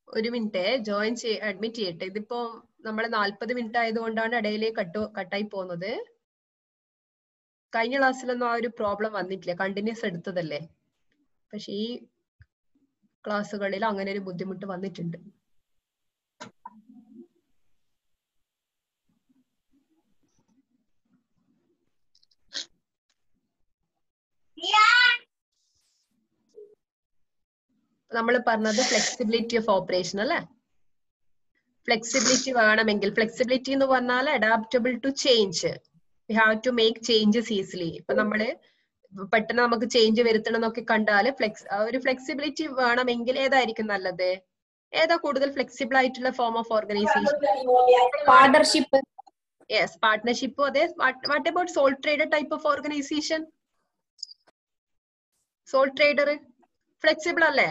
ഒരു minute join ചെയ്യ admit ചെയ്യട്ടെ ഇതിപ്പോ നമ്മൾ നാല്പത് മിനിറ്റ് ആയതുകൊണ്ടാണ് ഇടയിലേക്ക് കട്ട് കട്ടായി പോകുന്നത് കഴിഞ്ഞ ക്ലാസ്സിലൊന്നും ആ ഒരു പ്രോബ്ലം വന്നിട്ടില്ല കണ്ടിന്യൂസ് എടുത്തതല്ലേ പക്ഷെ ഈ ക്ലാസ്സുകളിൽ അങ്ങനെ ഒരു ബുദ്ധിമുട്ട് വന്നിട്ടുണ്ട് നമ്മൾ പറഞ്ഞത് ഫ്ലെക്സിബിലിറ്റി ഓഫ് ഓപ്പറേഷൻ അല്ലേ ഫ്ലെക്സിബിലിറ്റി വേണമെങ്കിൽ ഫ്ലെക്സിബിലിറ്റി എന്ന് പറഞ്ഞാൽ adaptable to change we have to make changes easily ഇപ്പൊ നമ്മള് പെട്ടെന്ന് നമുക്ക് ചേഞ്ച് വരുത്തണം എന്നൊക്കെ കണ്ടാല് ഫ്ലെക്സ് ഒരു ഫ്ലെക്സിബിലിറ്റി വേണമെങ്കിൽ ഏതായിരിക്കും നല്ലത് ഏതാ കൂടുതൽ ഫ്ലെക്സിബിൾ ആയിട്ടുള്ള form of organization partnership yes പാർട്ട്ണർഷിപ്പും അതെ what about sole trader type of organization sole trader flexible അല്ലേ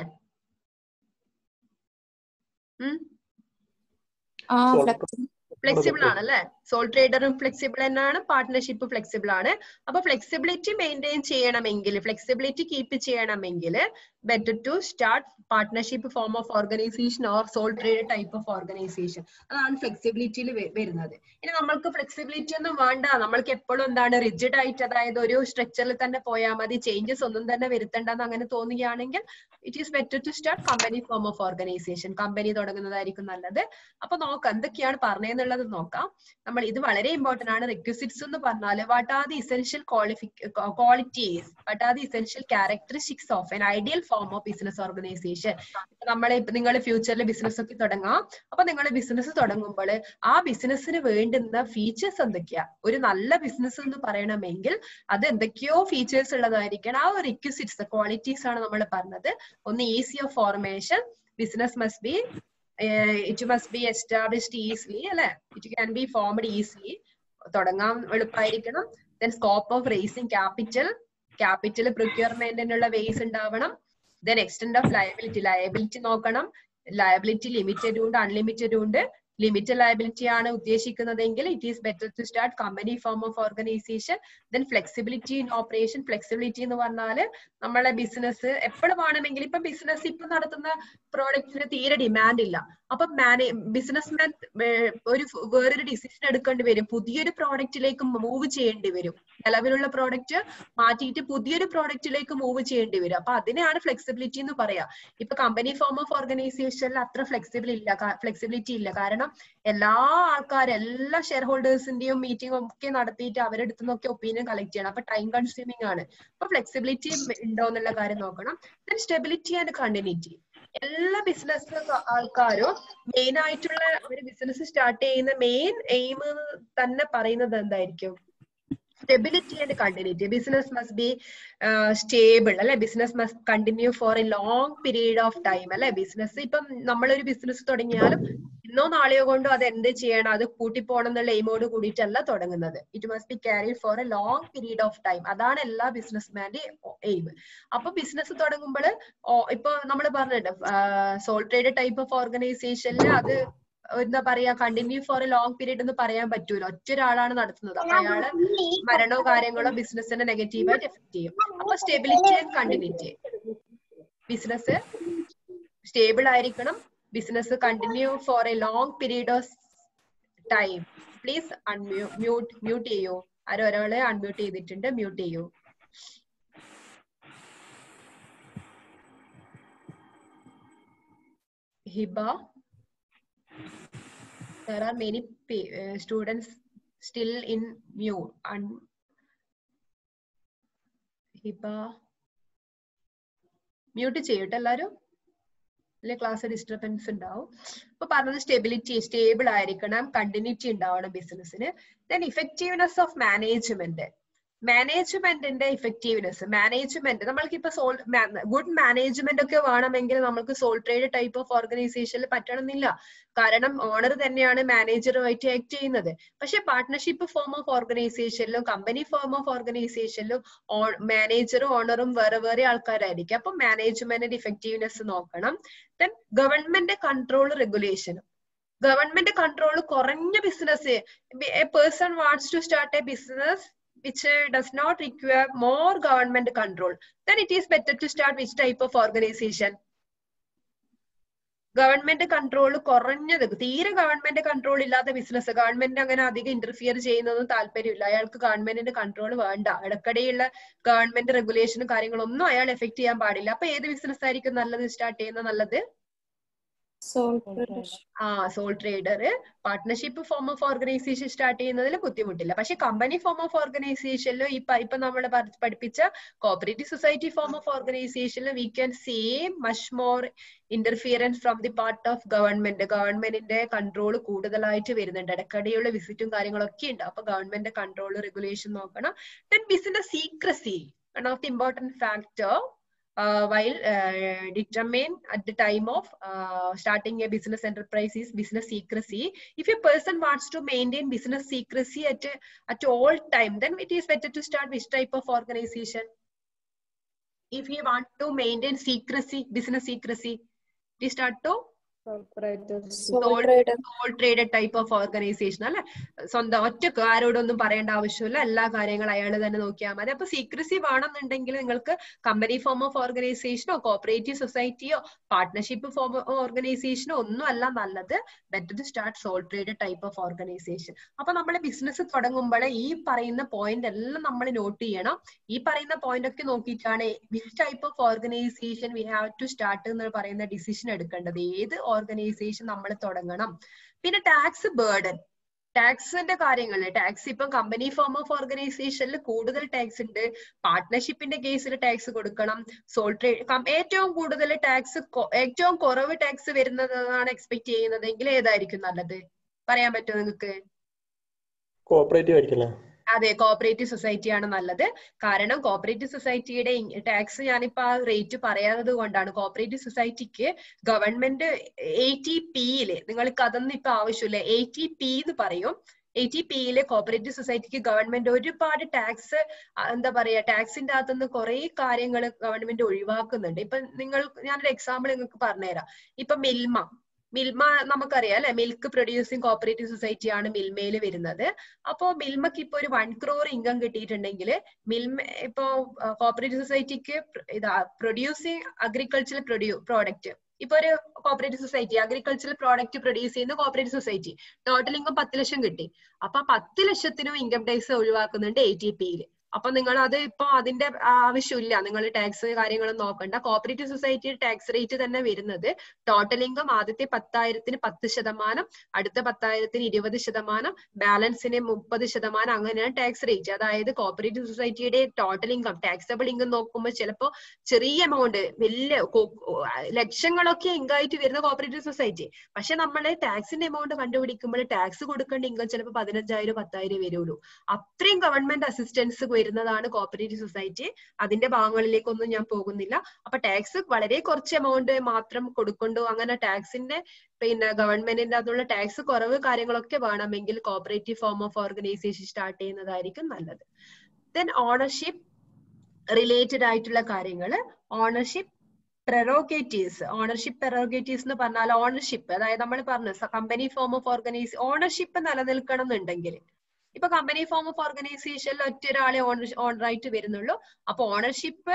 ആ ഫ്ലെക്സിബിൾ ആണ് അല്ലെ സോൾ ട്രേഡറും ഫ്ലെക്സിബിൾ തന്നെയാണ് പാർട്ട്ണർഷിപ്പ് ഫ്ലെക്സിബിൾ ആണ് അപ്പൊ ഫ്ലെക്സിബിലിറ്റി മെയിൻറ്റെയിൻ ചെയ്യണമെങ്കിൽ ഫ്ലെക്സിബിലിറ്റി കീപ്പ് ചെയ്യണമെങ്കിൽ better to start partnership form of organization or sole trade type of organization അതാണ് ഫ്ലെക്സിബിലിറ്റിയിൽ വരുന്നത് ഇനി നമ്മൾക്ക് ഫ്ലെക്സിബിലിറ്റി ഒന്നും വേണ്ട നമ്മൾക്ക് എപ്പോഴും എന്താണ് റിജിഡ് ആയിട്ട് അതായത് ഒരു സ്ട്രക്ചറിൽ തന്നെ പോയാൽ മതി ചേഞ്ചസ് ഒന്നും തന്നെ വരുത്തണ്ടെന്ന് അങ്ങനെ തോന്നുകയാണെങ്കിൽ it is better to start company form of organization company തുടങ്ങുന്നതായിരിക്കും നല്ലത് അപ്പൊ നോക്കാം എന്തൊക്കെയാണ് പറഞ്ഞതെന്നുള്ളത് നോക്കാം നമ്മൾ ഇത് വളരെ ഇമ്പോർട്ടന്റ് ആണ് റിക്വസിറ്റ്സ് എന്ന് പറഞ്ഞാൽ what are the essential qualities what are the essential characteristics of an ideal form of business organization നമ്മൾ നിങ്ങൾ ഫ്യൂച്ചറിൽ ബിസിനസ് ഒക്കെ തുടങ്ങാം അപ്പൊ നിങ്ങൾ ബിസിനസ് തുടങ്ങുമ്പോൾ ആ ബിസിനസ്സിന് വേണ്ടുന്ന ഫീച്ചേഴ്സ് എന്തൊക്കെയാ ഒരു നല്ല ബിസിനസ് എന്ന് പറയണമെങ്കിൽ അത് എന്തൊക്കെയോ ഫീച്ചേഴ്സ് ഉള്ളതായിരിക്കണം ആ ഒരു റിക്വസിറ്റ്സ് ക്വാളിറ്റീസ് ആണ് നമ്മൾ പറഞ്ഞത് ഒന്ന് easy of formation business must be it must be established easily അല്ലെ it can be formed easily തുടങ്ങാൻ എളുപ്പമായിരിക്കണം then scope of raising capital capital പ്രൊക്യൂർമെന്റിനുള്ള വേസ് ഉണ്ടാവണം then extend of liability liability നോക്കണം ലയബിലിറ്റി ലിമിറ്റഡ് ഉണ്ട് അൺലിമിറ്റഡ് ഉണ്ട് limited liability ആണ് ഉദ്ദേശിക്കുന്നതെങ്കിൽ it is better to start company form of organization then flexibility in operation flexibility എന്ന് പറഞ്ഞാൽ നമ്മളെ ബിസിനസ് എപ്പോഴും വേണമെങ്കിൽ ഇപ്പൊ ബിസിനസ് ഇപ്പൊ നടത്തുന്ന പ്രോഡക്റ്റിന് തീരെ ഡിമാൻഡ് ഇല്ല അപ്പൊ മാനേ ബിസിനസ്മാൻ ഒരു വേറൊരു ഡിസിഷൻ എടുക്കേണ്ടി വരും പുതിയൊരു പ്രോഡക്റ്റിലേക്ക് മൂവ് ചെയ്യേണ്ടി വരും നിലവിലുള്ള പ്രോഡക്റ്റ് മാറ്റിയിട്ട് പുതിയൊരു പ്രോഡക്റ്റിലേക്ക് മൂവ് ചെയ്യേണ്ടി വരും അപ്പൊ അതിനെയാണ് ഫ്ലെക്സിബിലിറ്റി എന്ന് പറയാ ഇപ്പൊ കമ്പനി ഫോം ഓഫ് ഓർഗനൈസേഷനിൽ അത്ര ഫ്ലെക്സിബിൾ ഇല്ല ഫ്ലെക്സിബിലിറ്റി ഇല്ല കാരണം എല്ലാ ആൾക്കാരും എല്ലാ ഷെയർ ഹോൾഡേഴ്സിന്റെയും മീറ്റിംഗ് ഒക്കെ നടത്തിയിട്ട് അവരുടെ അടുത്ത് നിന്നൊക്കെ ഒപ്പീനിയൻ കളക്ട് ചെയ്യണം അപ്പൊ ടൈം കൺസ്യൂമിംഗ് ആണ് അപ്പൊ ഫ്ലെക്സിബിലിറ്റി ഉണ്ടോ എന്നുള്ള കാര്യം നോക്കണം ദെൻ സ്റ്റെബിലിറ്റി ആൻഡ് കണ്ടിന്യൂറ്റി എല്ലാ ബിസിനസ് ആൾക്കാരും മെയിൻ ആയിട്ടുള്ള ഒരു ബിസിനസ് സ്റ്റാർട്ട് ചെയ്യുന്ന മെയിൻ എയിം തന്നെ പറയുന്നത് എന്തായിരിക്കും stability and continuity business must be stable അല്ലെ business must continue for a long period of time അല്ലെ ബിസിനസ് ഇപ്പം നമ്മളൊരു ബിസിനസ് തുടങ്ങിയാലും ഇന്നോ നാളെയോ കൊണ്ടോ അത് എന്ത് ചെയ്യണം അത് കൂട്ടിപ്പോണം എന്നുള്ള എയിമോട് കൂടിയിട്ടല്ല തുടങ്ങുന്നത് it must be carry for a long period of time അതാണ് എല്ലാ ബിസിനസ്മാന്റെ എയിം അപ്പൊ ബിസിനസ് തുടങ്ങുമ്പോൾ ഇപ്പൊ നമ്മൾ പറഞ്ഞിട്ടുണ്ട് സോൾ ട്രേഡ് ടൈപ്പ് ഓഫ് ഓർഗനൈസേഷനിൽ അത് എന്താ പറയാ continue for a long period എന്ന് പറയാൻ പറ്റൂല ഒറ്റ ഒരാളാണ് നടത്തുന്നത് അപ്പൊ അയാള് മരണോ കാര്യങ്ങളോ ബിസിനസിനെ നെഗറ്റീവായിട്ട് എഫക്ട് ചെയ്യും അപ്പൊ stability and continuity business stable ആയിരിക്കണം business continue for a long period of time please mute mute ചെയ്യൂ ആരോ ഒരാളെ അൺമ്യൂട്ട് ചെയ്തിട്ടുണ്ട് മ്യൂട്ട് ചെയ്യൂ Hiba there are many uh, students still in mute and Hiba mute ചെയ്യട്ടെ എല്ലാരും അല്ലെ ക്ലാസ് ഡിസ്റ്റർബൻസ് ഉണ്ടാവും അപ്പൊ പറഞ്ഞത് സ്റ്റെബിലിറ്റി സ്റ്റേബിൾ ആയിരിക്കണം കണ്ടിന്യൂറ്റി ഉണ്ടാവണം ബിസിനസ്സിന് then effectiveness of management management effectiveness management നമ്മൾക്ക് ഇപ്പൊ സോൾ ഗുഡ് മാനേജ്മെന്റ് ഒക്കെ വേണമെങ്കിൽ നമുക്ക് സോൾ ട്രേഡ് ടൈപ്പ് ഓഫ് ഓർഗനൈസേഷനിൽ പറ്റണമെന്നില്ല കാരണം ഓണർ തന്നെയാണ് മാനേജറുമായിട്ട് ആക്ട് ചെയ്യുന്നത് പക്ഷെ പാർട്ട്ണർഷിപ്പ് ഫോം ഓഫ് ഓർഗനൈസേഷനിലും കമ്പനി ഫോം ഓഫ് ഓർഗനൈസേഷനിലും മാനേജറും ഓണറും വേറെ വേറെ ആൾക്കാരായിരിക്കും അപ്പൊ മാനേജ്മെന്റിന്റെ ഇഫക്റ്റീവ്നെസ് നോക്കണം ദെൻ ഗവൺമെന്റ് കൺട്രോൾ റെഗുലേഷനും ഗവൺമെന്റ് കൺട്രോൾ കുറഞ്ഞ business a person wants to start a business which uh, does not require more government control, then it is better to start which type of organization? Government control കുറഞ്ഞത് തീരെ government control ഇല്ലാത്ത business government അങ്ങനെ അധികം interfere ചെയ്യുന്നതും താല്പര്യമില്ല അയാൾക്ക് ഗവൺമെന്റിന്റെ control വേണ്ട ഇടക്കടെയുള്ള ഗവൺമെന്റ് റെഗുലേഷനും കാര്യങ്ങളൊന്നും അയാൾ എഫക്ട് ചെയ്യാൻ പാടില്ല അപ്പൊ ഏത് ബിസിനസ് ആയിരിക്കും നല്ലത് സ്റ്റാർട്ട് ചെയ്യുന്നത് നല്ലത് സോൾ ആ sole trader partnership form of organization start ചെയ്യുന്നതിൽ ബുദ്ധിമുട്ടില്ല പക്ഷെ കമ്പനി ഫോം ഓഫ് ഓർഗനൈസേഷനിലും ഇപ്പൊ ഇപ്പൊ നമ്മൾ പഠിപ്പിച്ച കോപ്പറേറ്റീവ് സൊസൈറ്റി ഫോം ഓഫ് ഓർഗനൈസേഷനിലും we can say much more interference from the part of government ഗവൺമെന്റിന്റെ കൺട്രോൾ കൂടുതലായിട്ട് വരുന്നുണ്ട് ഇടയ്ക്കിടെയുള്ള വിസിറ്റും കാര്യങ്ങളൊക്കെ ഉണ്ട് അപ്പൊ ഗവൺമെന്റ് കൺട്രോൾ റെഗുലേഷൻ നോക്കണം then business secrecy one of the important factor uh, while uh, determine at the time of uh, starting a business enterprise is business secrecy if a person wants to maintain business secrecy at at all time then it is better to start which type of organization if you want to maintain secrecy business secrecy we start to sole trader sole traded type of organization അല്ലെ സ്വന്തം ഒറ്റക്ക് ആരോടൊന്നും പറയേണ്ട ആവശ്യമില്ല എല്ലാ കാര്യങ്ങളും അയാൾ തന്നെ നോക്കിയാൽ മതി അപ്പൊ സീക്രസി വേണമെന്നുണ്ടെങ്കിൽ നിങ്ങൾക്ക് കമ്പനി ഫോം ഓഫ് ഓർഗനൈസേഷനോ കോപ്പറേറ്റീവ് സൊസൈറ്റിയോ പാർട്ട്ണർഷിപ്പ് ഫോം ഓർഗനൈസേഷനോ ഒന്നും അല്ല നല്ലത് better to start sole traded type of organization അപ്പൊ നമ്മൾ ബിസിനസ് തുടങ്ങുമ്പോൾ ഈ പറയുന്ന പോയിന്റ് എല്ലാം നമ്മൾ നോട്ട് ചെയ്യണം ഈ പറയുന്ന പോയിന്റ് ഒക്കെ നോക്കിയിട്ടാണ് which type of organization we have to start എന്ന് പറയുന്ന ഡിസിഷൻ എടുക്കേണ്ടത് ഏത് ഓർഗനൈസേഷൻ നമ്മൾ തുടങ്ങണം പിന്നെ ടാക്സ് ബേർഡൻ ടാക്സിന്റെ കാര്യങ്ങൾ ടാക്സ് ഇപ്പം കമ്പനി ഫോം ഓഫ് ഓർഗനൈസേഷനിൽ കൂടുതൽ ടാക്സ് ഉണ്ട് പാർട്ട്ണർഷിപ്പിന്റെ കേസിൽ ടാക്സ് കൊടുക്കണം സോൾ ട്രേഡ് ഏറ്റവും കൂടുതൽ ടാക്സ് ഏറ്റവും കുറവ് ടാക്സ് വരുന്നതാണ് എക്സ്പെക്ട് ചെയ്യുന്നതെങ്കിൽ ഏതായിരിക്കും നല്ലത് പറയാൻ പറ്റുമോ നിങ്ങൾക്ക് കോപ്പറേറ്റീവ് ആയിരിക്കില്ലേ അതെ കോപ്പറേറ്റീവ് സൊസൈറ്റി ആണ് നല്ലത് കാരണം കോപ്പറേറ്റീവ് സൊസൈറ്റിയുടെ ടാക്സ് ഞാനിപ്പോ ആ റേറ്റ് പറയാത്തത് കൊണ്ടാണ് കോപ്പറേറ്റീവ് സൊസൈറ്റിക്ക് ഗവൺമെന്റ് എയ്റ്റി പിയില് നിങ്ങൾക്ക് അതൊന്നും ഇപ്പൊ ആവശ്യമില്ല എയ്റ്റി പി എന്ന് പറയും എയ്റ്റി പിയിലെ കോപ്പറേറ്റീവ് സൊസൈറ്റിക്ക് ഗവൺമെന്റ് ഒരുപാട് ടാക്സ് എന്താ പറയാ ടാക്സിന്റെ അകത്തുനിന്ന് കുറെ കാര്യങ്ങൾ ഗവൺമെന്റ് ഒഴിവാക്കുന്നുണ്ട് ഇപ്പൊ നിങ്ങൾ ഞാനൊരു എക്സാമ്പിൾ നിങ്ങൾക്ക് പറഞ്ഞുതരാം ഇപ്പൊ മിൽമ മിൽമ നമുക്കറിയാം അല്ലെ മിൽക്ക് പ്രൊഡ്യൂസിങ് കോപ്പറേറ്റീവ് സൊസൈറ്റി ആണ് മിൽമയിൽ വരുന്നത് അപ്പോ മിൽമക്ക് ഇപ്പൊ ഒരു വൺ ക്രോർ ഇൻകം കിട്ടിയിട്ടുണ്ടെങ്കിൽ മിൽമ ഇപ്പോ കോപ്പറേറ്റീവ് സൊസൈറ്റിക്ക് ഇതാ പ്രൊഡ്യൂസിങ് അഗ്രികൾച്ചറൽ പ്രൊഡ്യൂ പ്രോഡക്റ്റ് ഇപ്പൊ ഒരു cooperative society agricultural product produce ചെയ്യുന്ന കോപ്പറേറ്റീവ് സൊസൈറ്റി ടോട്ടൽ ഇൻകം പത്ത് ലക്ഷം കിട്ടി അപ്പൊ പത്ത് ലക്ഷത്തിനും ഇൻകം ടാക്സ് ഒഴിവാക്കുന്നുണ്ട് എ ടി പിയിൽ അപ്പൊ നിങ്ങൾ അത് ഇപ്പൊ അതിന്റെ ആവശ്യമില്ല നിങ്ങൾ ടാക്സ് കാര്യങ്ങളും നോക്കണ്ട കോപ്പറേറ്റീവ് സൊസൈറ്റി ടാക്സ് റേറ്റ് തന്നെ വരുന്നത് ടോട്ടൽ ഇൻകം ആദ്യത്തെ പത്തായിരത്തിന് പത്ത് ശതമാനം അടുത്ത പത്തായിരത്തിന് ഇരുപത് ശതമാനം ബാലൻസിന് മുപ്പത് ശതമാനം അങ്ങനെയാണ് ടാക്സ് റേറ്റ് അതായത് കോപ്പറേറ്റീവ് സൊസൈറ്റിയുടെ ടോട്ടൽ ഇൻകം ടാക്സബിൾ ഇൻകം നോക്കുമ്പോൾ ചിലപ്പോ ചെറിയ എമൗണ്ട് വലിയ ലക്ഷങ്ങളൊക്കെ ഇൻകായിട്ട് വരുന്ന കോപ്പറേറ്റീവ് സൊസൈറ്റി പക്ഷെ നമ്മൾ ടാക്സിന്റെ എമൗണ്ട് കണ്ടുപിടിക്കുമ്പോൾ ടാക്സ് കൊടുക്കേണ്ട ഇൻകം ചിലപ്പോൾ പതിനഞ്ചായിരം പത്തായിരം വരുള്ളൂ അത്രയും ഗവൺമെന്റ് അസിസ്റ്റൻസ് വരുന്നതാണ് കോപ്പറേറ്റീവ് സൊസൈറ്റി അതിന്റെ ഭാഗങ്ങളിലേക്കൊന്നും ഞാൻ പോകുന്നില്ല അപ്പൊ ടാക്സ് വളരെ കുറച്ച് എമൗണ്ട് മാത്രം കൊടുക്കൊണ്ടു അങ്ങനെ ടാക്സിന്റെ പിന്നെ ഗവൺമെന്റിന്റെ അതുള്ള ടാക്സ് കുറവ് കാര്യങ്ങളൊക്കെ വേണമെങ്കിൽ cooperative form of organization start ചെയ്യുന്നതായിരിക്കും നല്ലത് ദെൻ ഓണർഷിപ്പ് റിലേറ്റഡ് ആയിട്ടുള്ള കാര്യങ്ങൾ ഓണർഷിപ്പ് പ്രെറോഗേറ്റീവ്സ് ഓണർഷിപ്പ് പ്രെറോഗേറ്റീവ്സ് എന്ന് പറഞ്ഞാൽ ഓണർഷിപ്പ് അതായത് നമ്മൾ പറഞ്ഞു company form of organize ownership നിലനിൽക്കണം എന്നുണ്ടെങ്കിൽ ഇപ്പൊ കമ്പനി ഫോം ഓഫ് ഓർഗനൈസേഷനിൽ ഒറ്റ ഒരാളെ ഓണർ ഓണറായിട്ട് വരുന്നുള്ളൂ അപ്പൊ ഓണർഷിപ്പ്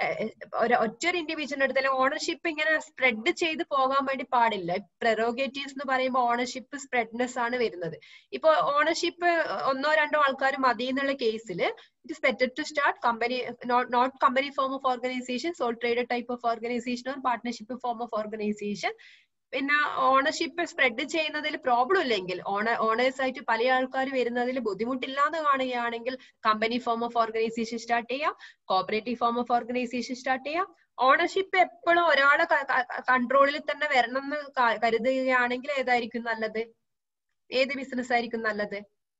ഒറ്റ ഒരു ഇൻഡിവിജ്വലിന്റെ അടുത്ത് അല്ലെങ്കിൽ ഓണർഷിപ്പ് ഇങ്ങനെ സ്പ്രെഡ് ചെയ്ത് പോകാൻ വേണ്ടി പാടില്ല പ്രൊറോഗേറ്റീവ്സ് എന്ന് പറയുമ്പോൾ ഓണർഷിപ്പ് സ്പ്രെഡ്നെസ് ആണ് വരുന്നത് ഇപ്പൊ ഓണർഷിപ്പ് ഒന്നോ രണ്ടോ ആൾക്കാർ മതി എന്നുള്ള കേസിൽ it is better to start company not not company form of organization sole trader type of organization or partnership form of organization പിന്നെ ഓണർഷിപ്പ് സ്പ്രെഡ് ചെയ്യുന്നതിൽ പ്രോബ്ലം ഇല്ലെങ്കിൽ ഓണ ഓണേഴ്സ് ആയിട്ട് പല ആൾക്കാർ വരുന്നതിൽ ബുദ്ധിമുട്ടില്ല എന്ന് കാണുകയാണെങ്കിൽ company form of organization start ചെയ്യാം cooperative form of organization start ചെയ്യാം ഓണർഷിപ്പ് എപ്പോഴും ഒരാളെ കൺട്രോളിൽ തന്നെ വരണം എന്ന് കരുതുകയാണെങ്കിൽ ഏതായിരിക്കും നല്ലത് ഏത് ബിസിനസ് ആയിരിക്കും നല്ലത്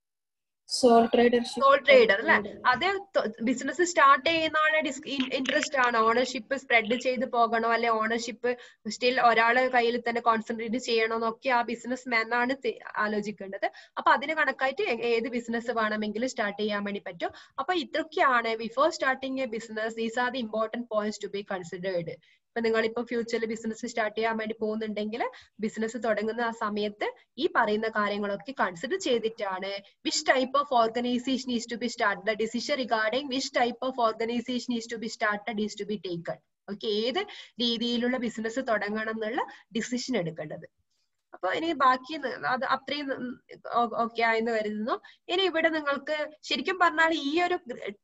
സോൾ ട്രേഡർ സോൾ ട്രേഡർ അല്ലെ അത് ബിസിനസ് സ്റ്റാർട്ട് ചെയ്യുന്ന ആളെ ഇൻട്രസ്റ്റ് ആണ് ഓണർഷിപ്പ് സ്പ്രെഡ് ചെയ്ത് പോകണോ അല്ലെ ഓണർഷിപ്പ് സ്റ്റിൽ ഒരാളെ കയ്യിൽ തന്നെ കോൺസെൻട്രേറ്റ് ചെയ്യണോ എന്നൊക്കെ ആ ബിസിനസ് മാൻ ആണ് ആലോചിക്കേണ്ടത് അപ്പൊ അതിന് കണക്കായിട്ട് ഏത് ബിസിനസ് വേണമെങ്കിലും സ്റ്റാർട്ട് ചെയ്യാൻ വേണ്ടി പറ്റും അപ്പൊ ഇതൊക്കെയാണ് before starting a business these are the important points to be considered ഇപ്പൊ നിങ്ങൾ ഇപ്പൊ ഫ്യൂച്ചറിൽ ബിസിനസ് സ്റ്റാർട്ട് ചെയ്യാൻ വേണ്ടി പോകുന്നുണ്ടെങ്കിൽ ബിസിനസ് തുടങ്ങുന്ന ആ സമയത്ത് ഈ പറയുന്ന കാര്യങ്ങളൊക്കെ കൺസിഡർ ചെയ്തിട്ടാണ് which type of organization is to be start the decision regarding which type of organization is to be started is to be taken okay ഏത് രീതിയിലുള്ള ബിസിനസ് തുടങ്ങണം എന്നുള്ള ഡിസിഷൻ എടുക്കേണ്ടത് അപ്പൊ ഇനി ബാക്കി ന- അത് അത്രയും ഓക്കെ ആയെന്ന് കരുതുന്നു ഇനി ഇവിടെ നിങ്ങൾക്ക് ശരിക്കും പറഞ്ഞാൽ ഈ ഒരു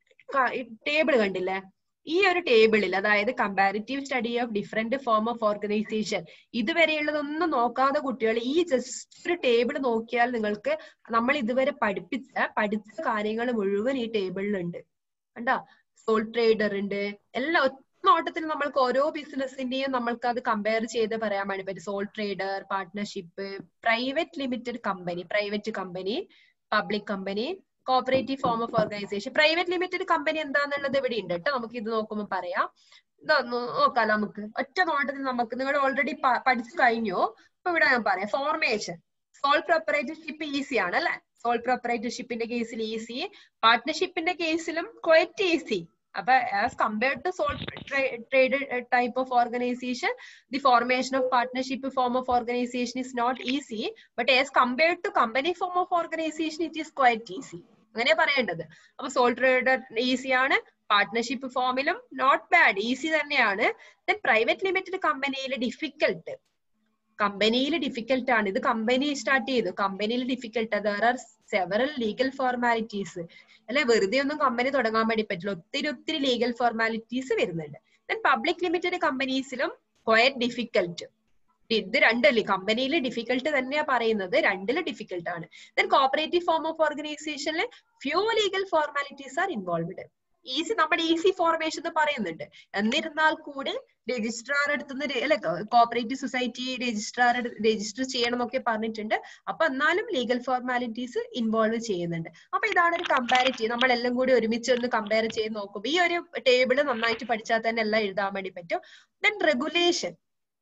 ടേബിൾ കണ്ടില്ലേ ഈ ഒരു ടേബിളിൽ അതായത് comparative study of different form of organization ഇതുവരെയുള്ളതൊന്നും നോക്കാതെ കുട്ടികൾ ഈ ജസ്റ്റ് ഒരു ടേബിൾ നോക്കിയാൽ നിങ്ങൾക്ക് നമ്മൾ ഇതുവരെ പഠിപ്പിച്ച പഠിച്ച കാര്യങ്ങൾ മുഴുവൻ ഈ ടേബിളിലുണ്ട് കണ്ടോ സോൾ ട്രേഡർ ഉണ്ട് എല്ലാ ഒറ്റ നോട്ടത്തിൽ നമ്മൾക്ക് ഓരോ ബിസിനസിന്റെയും നമ്മൾക്ക് അത് കമ്പയർ ചെയ്ത് പറയാൻ വേണ്ടി പറ്റും sole trader partnership private limited company private company public company cooperative form of organization private limited company എന്താന്നുള്ളത് ഇവിടെ ഉണ്ട് കേട്ടോ നമുക്ക് ഇത് നോക്കുമ്പോൾ പറയാം ഇതൊന്ന് നോക്കാം നമുക്ക് ഒറ്റ നോട്ടത്തിൽ നമുക്ക് നിങ്ങൾ ഓൾറെഡി പഠിച്ചു കഴിഞ്ഞു അപ്പൊ ഇവിടെ ഞാൻ പറയാം ഫോർമേഷൻ സോൾ പ്രൊപ്പറേറ്റർഷിപ്പ് ഈസി ആണ് അല്ലെ സോൾ പ്രൊപ്പറേറ്റർഷിപ്പിന്റെ കേസിൽ ഈസി പാർട്ട്ണർഷിപ്പിന്റെ കേസിലും ക്വൈറ്റ് ഈസി അപ്പൊ as compared to sole trade type of organization the formation of partnership form of organization is not easy but as compared to company form of organisation it is quite easy അങ്ങനെ പറയേണ്ടത് അപ്പൊ sole trader easy ആണ് partnership ഫോമിലും not bad easy തന്നെയാണ് then private limited കമ്പനിയിൽ difficult കമ്പനിയിൽ difficult ആണ് ഇത് കമ്പനി സ്റ്റാർട്ട് ചെയ്തു കമ്പനിയിൽ difficult there are several legal formalities അല്ലെ വെറുതെ ഒന്നും കമ്പനി തുടങ്ങാൻ വേണ്ടി പറ്റില്ല ഒത്തിരി ഒത്തിരി ലീഗൽ ഫോർമാലിറ്റീസ് വരുന്നുണ്ട് ദെൻ പബ്ലിക് ലിമിറ്റഡ് കമ്പനീസിലും ക്വയറ്റ് ഡിഫിക്കൽട്ട് ഇത് രണ്ടല്ലേ കമ്പനിയിൽ ഡിഫിക്കൽട്ട് തന്നെയാ പറയുന്നത് രണ്ടില് ഡിഫിക്കൽട്ട് ആണ് ദെൻ കോപ്പറേറ്റീവ് ഫോം ഓഫ് ഓർഗനൈസേഷനിൽ few legal formalities are involved easy നമ്മുടെ ഈസി ഫോർമേഷൻ എന്ന് പറയുന്നുണ്ട് എന്നിരുന്നാൽ കൂടി രജിസ്ട്രാർ അടുത്തുനിന്ന് അല്ലെ കോപ്പറേറ്റീവ് സൊസൈറ്റി രജിസ്ട്രാർ രജിസ്റ്റർ ചെയ്യണം എന്നൊക്കെ പറഞ്ഞിട്ടുണ്ട് അപ്പൊ എന്നാലും ലീഗൽ ഫോർമാലിറ്റീസ് ഇൻവോൾവ് ചെയ്യുന്നുണ്ട് അപ്പൊ ഇതാണ് ഒരു കമ്പാരിറ്റീവ് നമ്മൾ എല്ലാം കൂടി ഒരുമിച്ച് ഒന്ന് കമ്പയർ ചെയ്ത് നോക്കുമ്പോൾ ഈ ഒരു ടേബിള് നന്നായിട്ട് പഠിച്ചാൽ തന്നെ എല്ലാം എഴുതാൻ വേണ്ടി പറ്റും then regulation